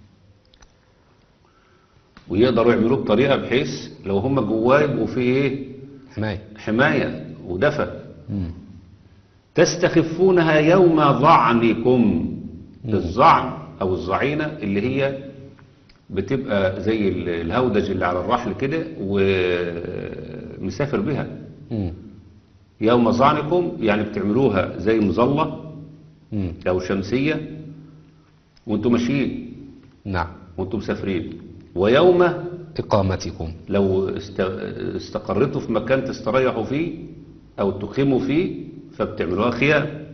C: ويقدروا يعملوه بطريقة بحيث لو هم جواه يبقوا فيه ايه
B: حماية
C: حماية ودفى
B: مم.
C: تستخفونها يوم ظعنكم الظعن او الظعينة اللي هي بتبقى زي ال- الهودج اللي على الرحل كده ومسافر بها
B: مم.
C: يوم ظعنكم يعني بتعملوها زي مظلة
B: مم.
C: او شمسية وانتم ماشيين
B: نعم
C: وانتم مسافرين ويوم
B: إقامتكم
C: لو است- استقرتوا في مكان تستريحوا فيه او تقيموا فيه فبتعملوها خيام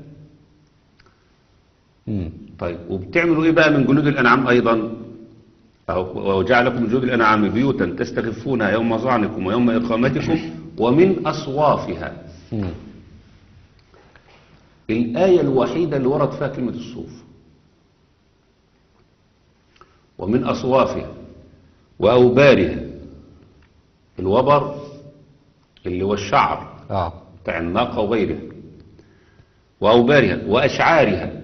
B: مم.
C: طيب وبتعملوا ايه بقى من جلود الانعام ايضا أو وجعل لكم من جلود الانعام بيوتا تستخفونها يوم ظعنكم ويوم اقامتكم ومن اصوافها
B: مم.
C: الايه الوحيده اللي ورد فيها كلمه الصوف ومن اصوافها واوبارها الوبر اللي هو الشعر
B: آه
C: بتاع الناقة وغيرها وأوبارها وأشعارها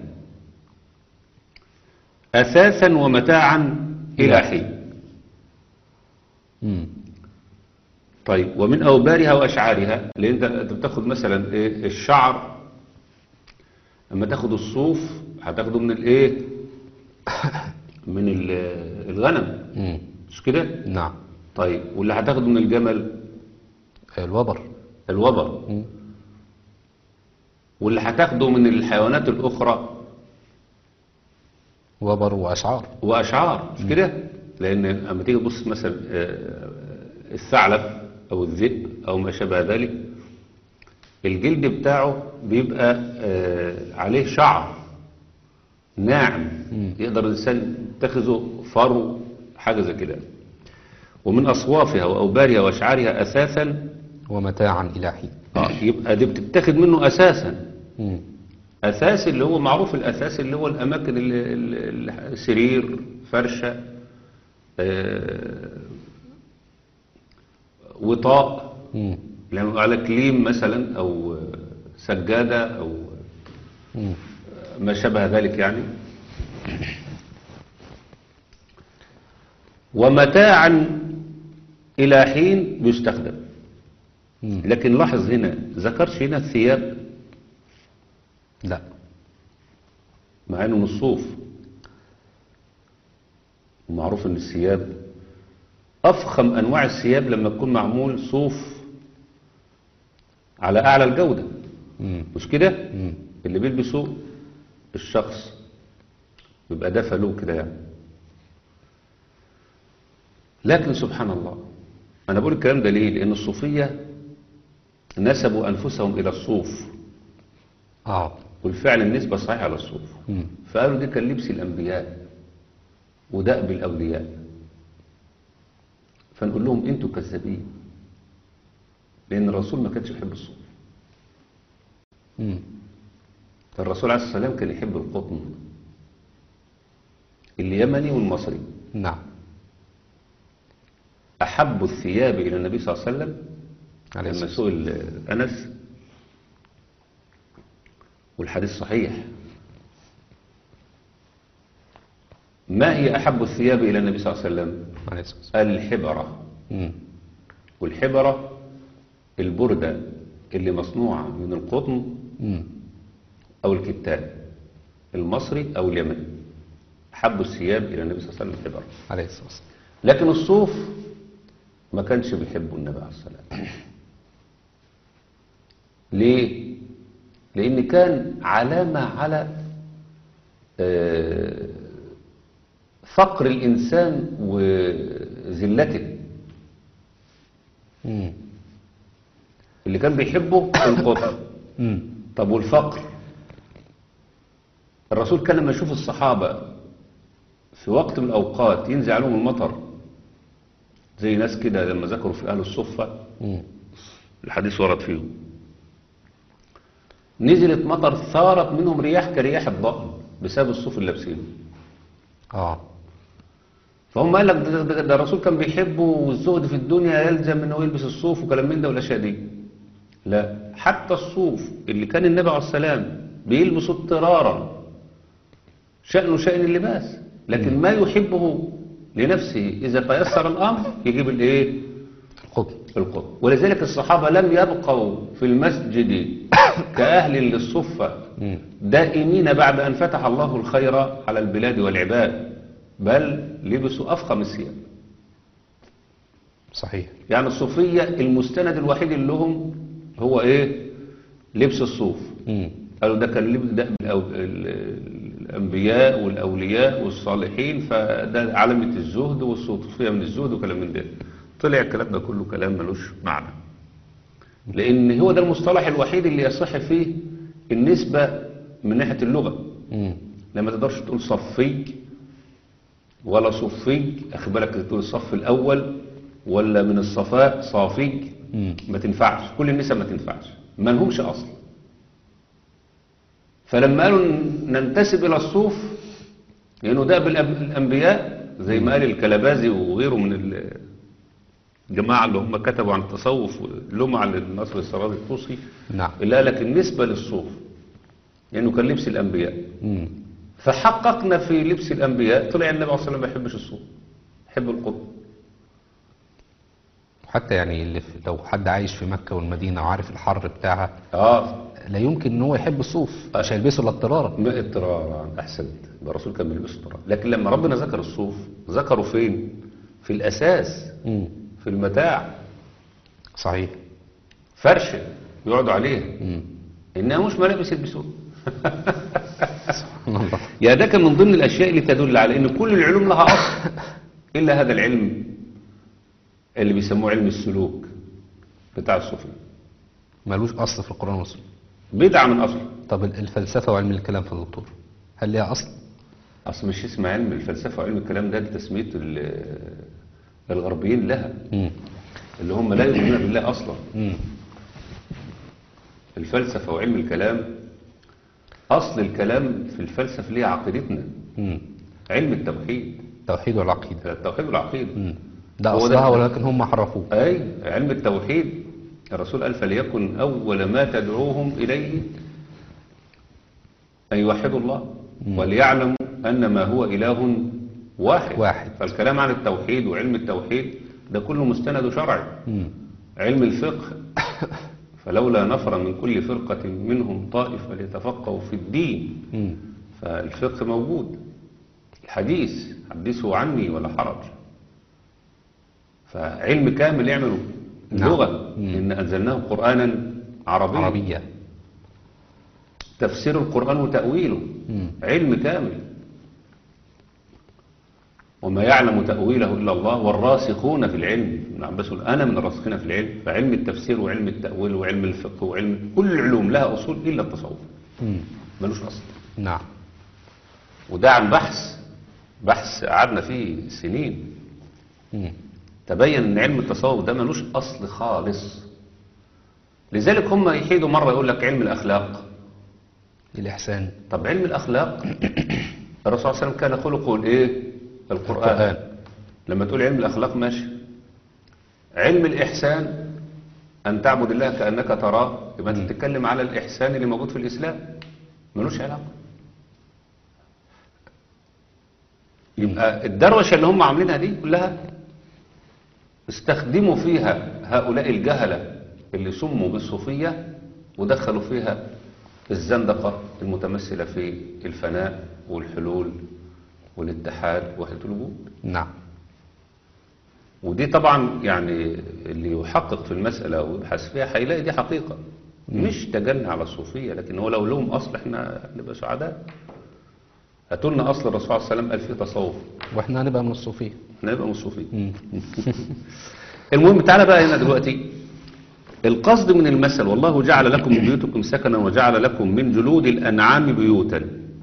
C: أثاثا ومتاعا إلى حين
B: مم.
C: طيب ومن أوبارها وأشعارها لأن أنت أنت بتاخد مثلا إيه الشعر لما تاخد الصوف هتاخده من الإيه من ال- الغنم
B: مم.
C: مش كده
B: نعم
C: طيب واللي هتاخده من الجمل
B: الوبر
C: الوبر
B: مم.
C: واللي هتاخده من الحيوانات الأخرى
B: وبر وأشعار
C: واشعار مش كده لان اما تيجي تبص مثلا آه، الثعلب او الذئب او ما شابه ذلك الجلد بتاعه بيبقى آه، عليه شعر ناعم يقدر الانسان يتخذه فرو حاجه زي كده ومن اصوافها واوبارها واشعارها اثاثا
B: ومتاعا إلى حين
C: آه، يبقى دي بتتاخد منه اساسا
B: مم.
C: اساس اللي هو معروف الاساس اللي هو الاماكن اللي اللي- سرير فرشه آه، وطاء
B: مم.
C: لما على كليم مثلا او آه، سجاده او
B: مم.
C: ما شابه ذلك يعني ومتاعا إلى حين يستخدم
B: مم.
C: لكن لاحظ هنا ذكرش هنا الثياب
B: لا
C: مع انه من الصوف ومعروف ان الثياب افخم انواع الثياب لما تكون معمول صوف على اعلى الجودة
B: مم.
C: مش كده
B: مم.
C: اللي بيلبسه الشخص بيبقى ده فلو كده يعني لكن سبحان الله انا بقول الكلام ده ليه لان الصوفية نسبوا انفسهم الى الصوف
B: اه
C: والفعل النسبة صحيحة على الصوف
B: مم.
C: فقالوا دي كان لبس الأنبياء ودأب الأولياء فنقول لهم أنتوا كذابين لأن الرسول ما كانش يحب الصوف
B: مم.
C: الرسول عليه الصلاة والسلام كان يحب القطن اليمني والمصري
B: نعم
C: أحب الثياب إلى النبي صلى الله عليه وسلم
B: عليه
C: لما
B: الصلاة
C: سئل أنس والحديث صحيح ما هي أحب الثياب إلى النبي صلى الله عليه وسلم
B: عليه الصلاة والسلام.
C: الحبرة
B: مم.
C: والحبرة البردة اللي مصنوعة من القطن
B: مم.
C: أو الكتان المصري أو اليمني أحب الثياب إلى النبي صلى الله عليه وسلم الحبرة
B: عليه الصلاة والسلام.
C: لكن الصوف ما كانش بيحبه النبي عليه الصلاة والسلام ليه؟ لأن كان علامة على آه، فقر الإنسان وذلته
B: مم.
C: اللي كان بيحبه القطن
B: مم.
C: طب والفقر الرسول كان لما يشوف الصحابة في وقت من الأوقات ينزل عليهم المطر زي ناس كده لما ذكروا في أهل الصفة
B: مم.
C: الحديث ورد فيهم نزلت مطر ثارت منهم رياح كرياح الضأن بسبب الصوف اللي لابسينه
B: اه
C: فهم قال لك ده, ده, ده الرسول كان بيحبه والزهد في الدنيا يلزم انه يلبس الصوف وكلام من ده والاشياء دي لا حتى الصوف اللي كان النبي عليه السلام بيلبسه اضطرارا شأنه شأن اللباس لكن ما يحبه لنفسه إذا تيسر الأمر يجيب الايه
B: القطن
C: القطن ولذلك الصحابة لم يبقوا في المسجد كأهل للصفة
B: مم.
C: دائمين بعد أن فتح الله الخير على البلاد والعباد بل لبسوا أفخم الثياب
B: صحيح
C: يعني الصوفية المستند الوحيد اللي لهم هو إيه لبس الصوف
B: مم.
C: قالوا ده كان لبس ده الأو- ال- الأنبياء والأولياء والصالحين فده علامة الزهد والصوفية من الزهد وكلام من ده طلع الكلام ده كله كلام ملوش معنى لأن هو ده المصطلح الوحيد اللي يصح فيه النسبة من ناحية اللغة
B: مم.
C: لما تقدرش تقول صفي ولا صفي أخي بالك تقول الصف الأول ولا من الصفاء صافي
B: مم.
C: ما تنفعش كل النسب ما تنفعش ما لهمش أصل فلما قالوا ننتسب إلى الصوف لأنه ده بالأنبياء زي ما قال الكلبازي وغيره من ال- الجماعة اللي هم كتبوا عن التصوف لمع للنصر السرادي الطوسي
B: نعم
C: اللي قال لك النسبة للصوف لأنه كان لبس الأنبياء
B: مم.
C: فحققنا في لبس الأنبياء طلع النبي عليه الصلاة والسلام ما يحبش الصوف يحب القطن
B: حتى يعني اللي في لو حد عايش في مكة والمدينة وعارف الحر بتاعها
C: اه
B: لا يمكن ان هو يحب الصوف مش هيلبسه الا اضطرارا
C: ما اضطرارا احسنت يبقى الرسول كان بيلبس اضطرارا لكن لما ربنا ذكر الصوف ذكره فين في الاساس
B: مم.
C: في المتاع
B: صحيح
C: فرشه يقعدوا عليها
B: مم.
C: انها مش ملابس يلبسوها
B: سبحان الله
C: يا ده كان من ضمن الاشياء اللي تدل على ان كل العلوم لها اصل الا هذا العلم اللي بيسموه علم السلوك بتاع الصوفيه
B: ملوش اصل في القرآن والسنة
C: بدعه من اصله
B: طب الفلسفة وعلم الكلام في الدكتور هل ليها اصل؟
C: اصل مش اسمها علم الفلسفه وعلم الكلام ده دي تسميه ال- الغربيين لها
B: مم.
C: اللي هم لا يؤمنون بالله اصلا
B: مم.
C: الفلسفة وعلم الكلام أصل الكلام في الفلسفة ليه عقيدتنا
B: مم.
C: علم التوحيد
B: التوحيد والعقيدة
C: التوحيد والعقيدة
B: مم. ده
C: هو
B: أصلها
C: ده-
B: ولكن هم حرفوه
C: أي علم التوحيد الرسول قال فليكن أول ما تدعوهم إليه أن يوحدوا الله وليعلموا أن ما هو إله واحد
B: واحد.
C: فالكلام عن التوحيد وعلم التوحيد ده كله مستند شرعي
B: مم.
C: علم الفقه فلولا نفر من كل فرقة منهم طائفة ليتفقهوا في الدين
B: مم.
C: فالفقه موجود الحديث حدثوا عني ولا حرج فعلم كامل يعملوا
B: نعم.
C: اللغة إن أنزلناه قرآنا عربيا
B: عربية
C: تفسير القرآن وتأويله
B: مم.
C: علم كامل وما يعلم تأويله إلا الله والراسخون في العلم ابن عباس يقول أنا من الراسخين في العلم فعلم التفسير وعلم التأويل وعلم الفقه وعلم كل العلوم لها أصول إلا التصوف
B: مم.
C: ملوش أصل
B: نعم
C: وده عن بحث بحث قعدنا فيه سنين
B: مم.
C: تبين ان علم التصوف ده ملوش اصل خالص لذلك هم يحيدوا مره يقول لك علم الاخلاق
B: الإحسان
C: طب علم الاخلاق الرسول صلى الله عليه وسلم كان خلقه الايه القران
B: القرآن.
C: لما تقول علم الاخلاق ماشي علم الاحسان ان تعبد الله كانك تراه يبقى انت بتتكلم على الاحسان اللي موجود في الاسلام ملوش علاقه يبقى الدروشه اللي هم عاملينها دي كلها استخدموا فيها هؤلاء الجهلة اللي سموا بالصوفية ودخلوا فيها الزندقة المتمثلة في الفناء والحلول والاتحاد وحدة الوجود
B: نعم
C: ودي طبعا يعني اللي يحقق في المسألة ويبحث فيها هيلاقي دي حقيقة مش تجني على الصوفية لكن هو لو لهم أصل احنا نبقى سعداء هاتوا لنا أصل الرسول صلى الله عليه وسلم قال فيه تصوف
B: واحنا هنبقى من الصوفية
C: احنا نبقى من الصوفية
B: مم.
C: المهم تعالى بقى هنا دلوقتي القصد من المثل والله جعل لكم من بيوتكم سكنا وجعل لكم من جلود الأنعام بيوتا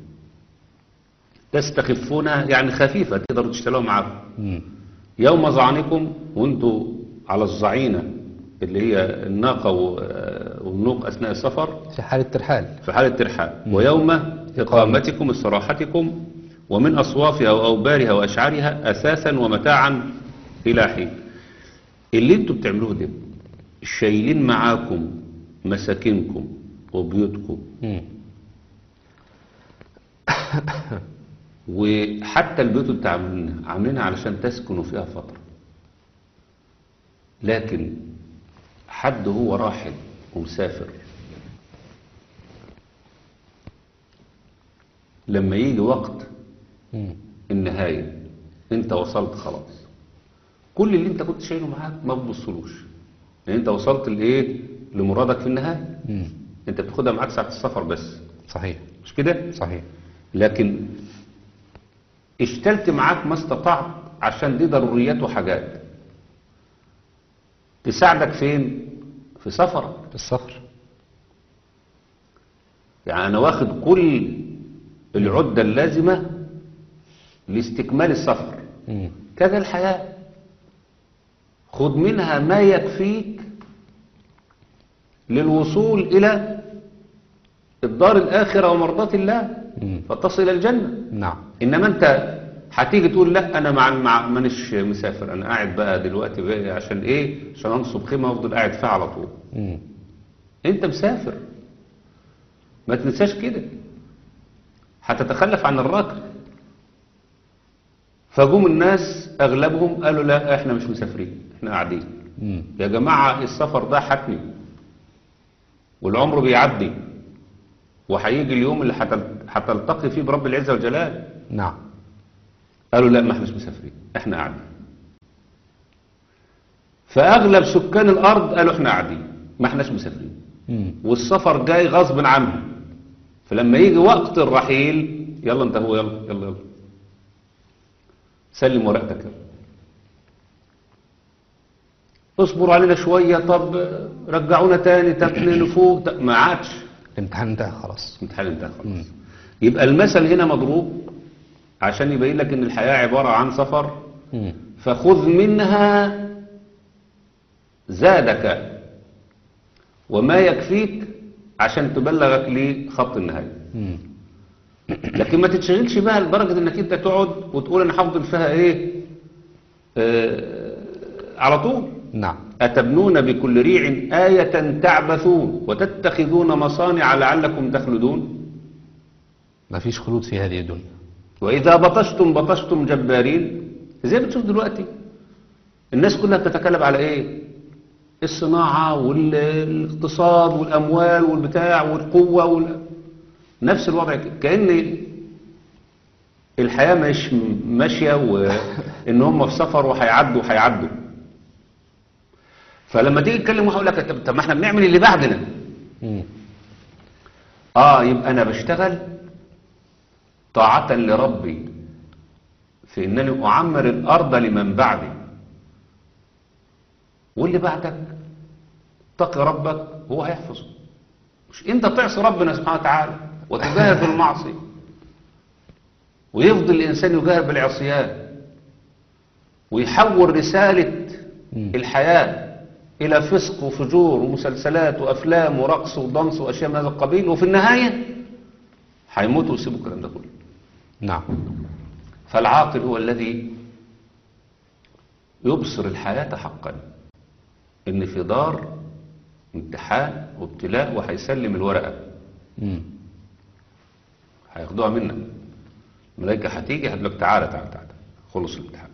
C: تستخفونها يعني خفيفة تقدروا تشتغلوها معاكم
B: مم.
C: يوم ظعنكم وانتوا على الظعينة اللي هي الناقة و- والنوق أثناء السفر
B: في حالة ترحال
C: في حالة ترحال ويوم إقامتكم استراحتكم ومن أصوافها وأوبارها وأشعارها أساسا ومتاعا إلى حين اللي انتوا بتعملوه ده شايلين معاكم مساكنكم وبيوتكم
B: مم.
C: وحتى البيوت اللي عاملينها عاملينها علشان تسكنوا فيها فترة لكن حد هو راحل ومسافر لما يجي وقت
B: مم.
C: النهاية انت وصلت خلاص كل اللي انت كنت شايله معاك ما بتبصلوش لان انت وصلت لايه لمرادك في النهاية
B: مم.
C: انت بتاخدها معاك ساعة السفر بس
B: صحيح
C: مش كده
B: صحيح
C: لكن اشتلت معاك ما استطعت عشان دي ضروريات وحاجات تساعدك فين في سفرك
B: في السفر
C: يعني انا واخد كل العدة اللازمة لاستكمال السفر
B: مم.
C: كذا الحياة خذ منها ما يكفيك للوصول إلى الدار الآخرة ومرضاة الله
B: مم.
C: فتصل الجنة
B: نعم
C: انما انت هتيجي تقول لا انا مع مع مانيش مسافر انا قاعد بقى دلوقتي بقى عشان ايه عشان انصب خيمه وافضل قاعد فيها على طول
B: مم.
C: انت مسافر ما تنساش كده هتتخلف عن الركب فجم الناس اغلبهم قالوا لا احنا مش مسافرين احنا قاعدين
B: مم.
C: يا جماعه السفر ده حتمي والعمر بيعدي وهيجي اليوم اللي هتل- هتلتقي فيه برب العزه والجلال
B: نعم
C: قالوا لا ما احناش مسافرين احنا قاعدين فاغلب سكان الارض قالوا احنا قاعدين ما احناش مسافرين
B: مم.
C: والسفر جاي غصب عنهم فلما يجي وقت الرحيل يلا انت هو يلا يلا يلا سلم ورقتك يلا اصبر علينا شوية طب رجعونا تاني طب نفوق طب ما عادش
B: الامتحان انتهى خلاص
C: الامتحان انتهى خلاص يبقى المثل هنا مضروب عشان يبين لك ان الحياة عبارة عن سفر
B: مم.
C: فخذ منها زادك وما يكفيك عشان تبلغك لخط النهاية
B: مم.
C: لكن ما تتشغلش بقى لدرجة انك انت تقعد وتقول انا هفضل فيها ايه آه على طول
B: نعم
C: أتبنون بكل ريع آية تعبثون وتتخذون مصانع لعلكم تخلدون
B: ما فيش خلود في هذه الدنيا
C: وإذا بطشتم بطشتم جبارين زي ما بتشوف دلوقتي الناس كلها بتتكلم على إيه الصناعة والاقتصاد والأموال والبتاع والقوة وال... نفس الوضع كده. كأن الحياة مش ماشية وإن هم في سفر وهيعدوا وهيعدوا فلما تيجي تتكلم واحد يقول لك طب طب ما احنا بنعمل اللي بعدنا
B: مم.
C: اه يبقى انا بشتغل طاعة لربي في انني اعمر الارض لمن بعدي واللي بعدك اتقي ربك هو هيحفظه مش انت تعصي ربنا سبحانه وتعالى وتجاهد بالمعصية ويفضل الانسان يجاهد بالعصيان ويحول رسالة
B: مم.
C: الحياة إلى فسق وفجور ومسلسلات وأفلام ورقص ودنس وأشياء من هذا القبيل وفي النهاية هيموتوا ويسيبوا الكلام ده كله
B: نعم
C: فالعاقل هو الذي يبصر الحياة حقا إن في دار امتحان وابتلاء وهيسلم الورقة
B: مم.
C: هياخدوها منك الملائكة هتيجي هتقول لك تعالى تعالى تعالى خلص الامتحان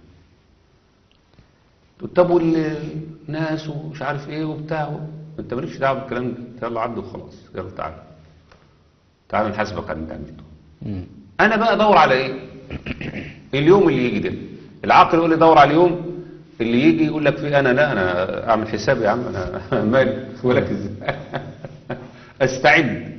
C: تقول طب والناس ومش عارف ايه وبتاع انت مالكش دعوه بالكلام ده يلا عدوا وخلاص يلا تعالى تعالى نحاسبك على اللي انت عملته
B: مم.
C: انا بقى ادور على ايه اليوم اللي يجي ده العاقل يقول لي دور على اليوم اللي يجي يقول لك فيه انا لا انا اعمل حسابي يا عم انا مالي ولك ازاي استعد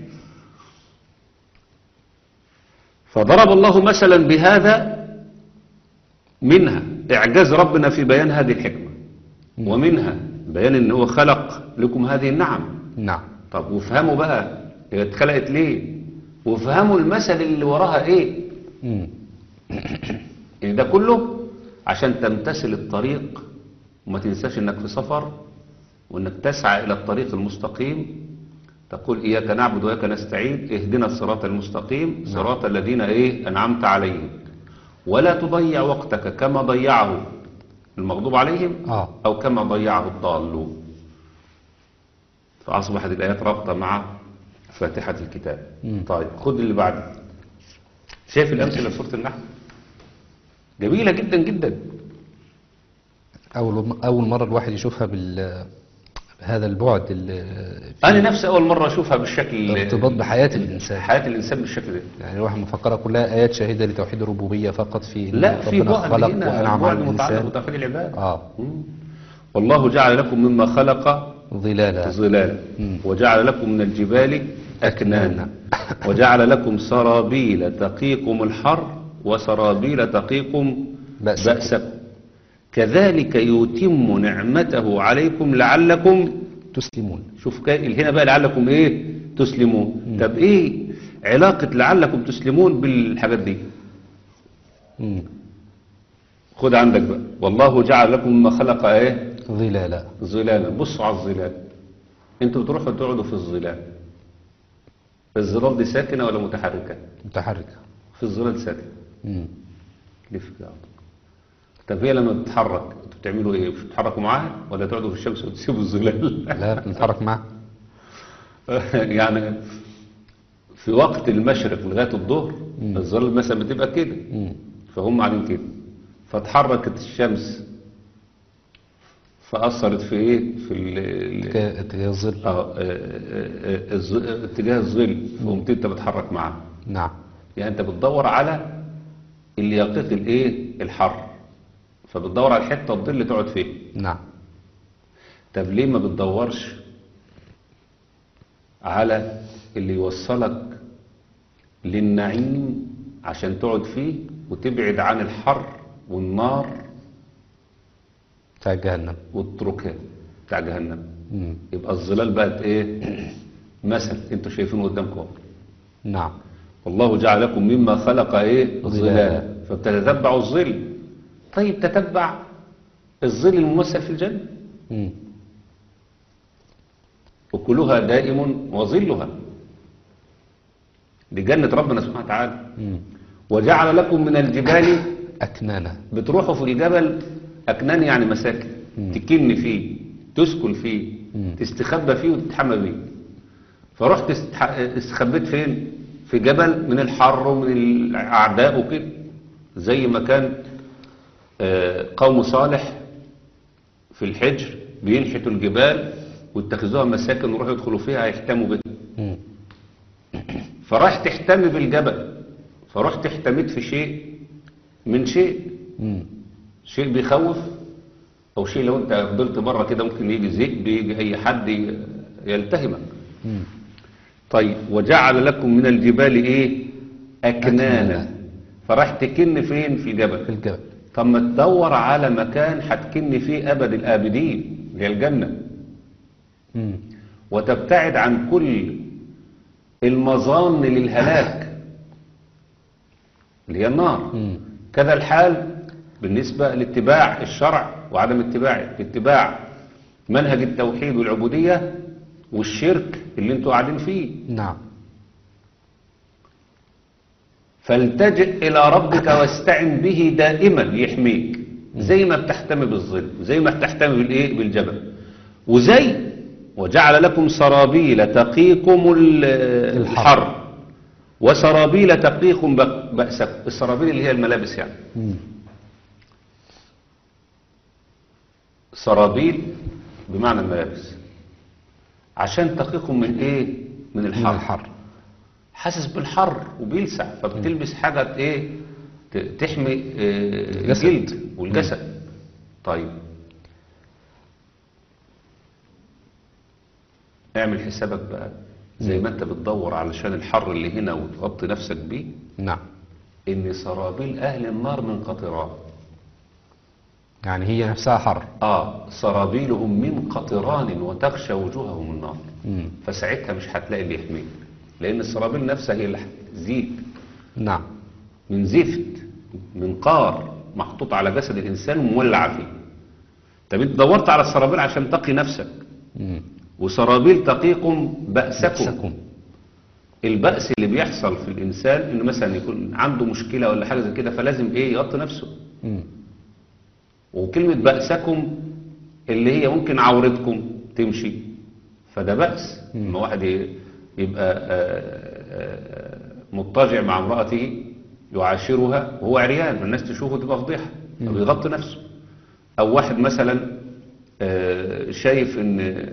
C: فضرب الله مثلا بهذا منها إعجاز ربنا في بيان هذه الحكمة ومنها بيان ان هو خلق لكم هذه النعم
B: نعم
C: طب وافهموا بقى هي اتخلقت ليه وافهموا المثل اللي وراها ايه
B: مم.
C: يعني ده كله عشان تمتثل الطريق وما تنساش انك في سفر وانك تسعى الى الطريق المستقيم تقول اياك نعبد واياك نستعين اهدنا الصراط المستقيم صراط الذين ايه انعمت عليهم ولا تضيع وقتك كما ضيعه المغضوب عليهم
B: آه.
C: او كما ضيعه الضالون فاصبحت الايات رابطه مع فاتحه الكتاب
B: مم.
C: طيب خد اللي بعده شايف الامثله في سوره النحل جميله جدا جدا
B: أول أول مرة الواحد يشوفها بال بهذا البعد ال- في
C: انا نفسي اول مره اشوفها بالشكل
B: ارتباط بحياة الإنسان
C: حياه الانسان بالشكل ده
B: يعني الواحد مفكرة كلها آيات شاهدة لتوحيد الربوبية فقط في إن
C: لا في
B: ربنا
C: بعد
B: خلق
C: هنا
B: وأنعم
C: بعد
B: على
C: متعلق
B: الإنسان
C: بتوحيد العباد
B: آه
C: مم. والله جعل لكم مما خلق
B: ظلالا
C: ظلالا
B: مم.
C: وجعل لكم من الجبال أكنانا وجعل لكم سرابيل تقيكم الحر وسرابيل تقيكم
B: بأسكم.
C: بأسكم كذلك يتم نعمته عليكم لعلكم
B: تسلمون
C: شوف كا- هنا بقى لعلكم ايه تسلمون طب ايه علاقة لعلكم تسلمون بالحاجات دي
B: مم.
C: خد عندك بقى والله جعل لكم مما خلق ايه
B: ظلالا
C: ظلالا بصوا على الظلال انتوا بتروحوا تقعدوا في الظلال الظلال دي ساكنة ولا متحركة
B: متحركة
C: في الظلال ساكنة
B: مم.
C: لف كده طب هي لما بتتحرك انتوا بتعملوا ايه مش بتتحركوا معاها ولا تقعدوا في الشمس وتسيبوا الظلال
B: لا بنتحرك معه
C: يعني في وقت المشرق لغاية الظهر الظلال مثلا بتبقى كده
B: مم.
C: فهم قاعدين كده فتحركت الشمس فأثرت في ايه في ال-
B: اتجاه اتجاه الظل
C: اه آه، آه، الظ- اتجاه الظل فقمت انت بتحرك معاه
B: نعم
C: يعني انت بتدور على اللي يقيك الايه الحر فبتدور على الحته الظل اللي تقعد فيها
B: نعم
C: طب ليه ما بتدورش على اللي يوصلك للنعيم عشان تقعد فيه وتبعد عن الحر والنار
B: بتاع جهنم
C: والتركات بتاع جهنم
B: مم.
C: يبقى الظلال بقت ايه مثل انتوا شايفينه قدامكم
B: نعم
C: والله جعل لكم مما خلق ايه
B: ظلالا.
C: ظلالا فبتتتبعوا الظل طيب تتبع الظل الممثل في الجنة
B: مم.
C: أكلها دائم وظلها دي جنة ربنا سبحانه وتعالى
B: مم.
C: وجعل لكم من الجبال
B: أكنانة
C: بتروحوا في الجبل أكنان يعني مساكن تكن فيه تسكن فيه
B: مم.
C: تستخبى فيه وتتحمى فيه فرحت استح- استخبيت فين في جبل من الحر ومن الأعداء وكده زي ما كان آه، قوم صالح في الحجر بينحتوا الجبال واتخذوها مساكن ويروحوا يدخلوا فيها يحتموا بها
B: مم.
C: فراح تحتمي بالجبل فرحت احتميت في شيء من شيء
B: مم.
C: شيء بيخوف او شيء لو انت فضلت بره كده ممكن يجي ذئب يجي اي حد ي- يلتهمك
B: مم.
C: طيب وجعل لكم من الجبال ايه اكنانا
B: أكنانا.
C: فراح تكن فين في
B: في
C: الجبل
B: الجبل
C: طب ما تدور على مكان هتكن فيه ابد الابدين اللي هي الجنه
B: مم.
C: وتبتعد عن كل المظان للهلاك اللي هي النار
B: مم.
C: كذا الحال بالنسبة لاتباع الشرع وعدم اتباعه اتباع منهج التوحيد والعبودية والشرك اللي انتوا قاعدين فيه
B: نعم
C: فالتجئ إلى ربك واستعن به دائما يحميك زي ما بتحتمي بالظل زي ما بتحتمي بالإيه بالجبل وزي وجعل لكم سرابيل تقيكم ال- الحر وسرابيل تقيكم بأ- بأسكم السرابيل اللي هي الملابس يعني
B: مم.
C: سرابيل بمعنى الملابس عشان تقيكم من ايه من
B: من
C: الحر,
B: الحر
C: حاسس بالحر وبيلسع فبتلبس حاجة ايه ت- تحمي آه،
B: الجسد.
C: الجلد والجسد طيب اعمل حسابك بقى زي ما انت بتدور علشان الحر اللي هنا وتغطي نفسك بيه
B: نعم
C: ان سرابيل اهل النار من قطران
B: يعني هي نفسها حر
C: اه سرابيلهم من قطران وتغشى وجوههم النار
B: مم.
C: فساعتها مش هتلاقي اللي يحميك لان السرابيل نفسها هي اللي زيت
B: نعم
C: من زفت من قار محطوط على جسد الانسان ومولع فيه طب انت دورت على السرابيل عشان تقي نفسك
B: مم.
C: وسرابيل تقيكم بأسكم
B: بأسكم
C: البأس اللي بيحصل في الإنسان إنه مثلا يكون عنده مشكلة ولا حاجة زي كده فلازم إيه يغطي نفسه
B: مم.
C: وكلمة بأسكم اللي هي ممكن عورتكم تمشي فده بأس لما واحد ي- يبقى آه، آه، مضطجع مع امرأته يعاشرها وهو عريان والناس تشوفه تبقى فضيحة فبيغطي نفسه أو واحد مثلا آه، شايف إن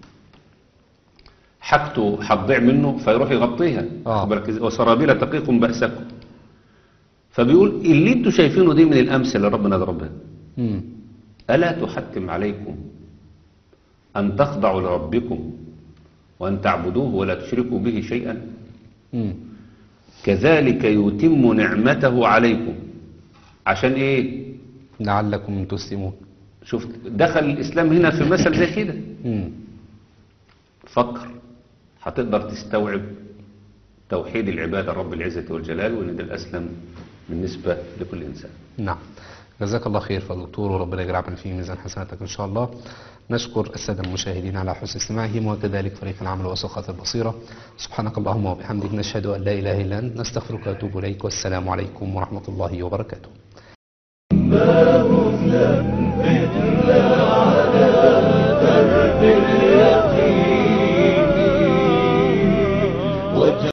C: حاجته هتضيع منه فيروح يغطيها
B: آه.
C: خد بالك إزاي؟ وسرابيل تقيكم بأسكم فبيقول اللي انتوا شايفينه دي من الأمثلة اللي ربنا ضربها
B: مم.
C: ألا تحتم عليكم أن تخضعوا لربكم وأن تعبدوه ولا تشركوا به شيئا
B: مم.
C: كذلك يتم نعمته عليكم عشان إيه
B: لعلكم تسلمون
C: شفت دخل الإسلام هنا في مثل زي كده
B: مم.
C: فكر هتقدر تستوعب توحيد العبادة رب العزة والجلال وإن ده الأسلم بالنسبة لكل إنسان
B: نعم جزاك الله خير فضل دكتور وربنا يجعل في ميزان حسناتك إن شاء الله نشكر السادة المشاهدين على حسن استماعهم وكذلك فريق العمل وسخات البصيرة سبحانك اللهم وبحمدك نشهد أن لا إله إلا أنت نستغفرك ونتوب إليك والسلام عليكم ورحمة الله وبركاته
A: ثبتنا على درب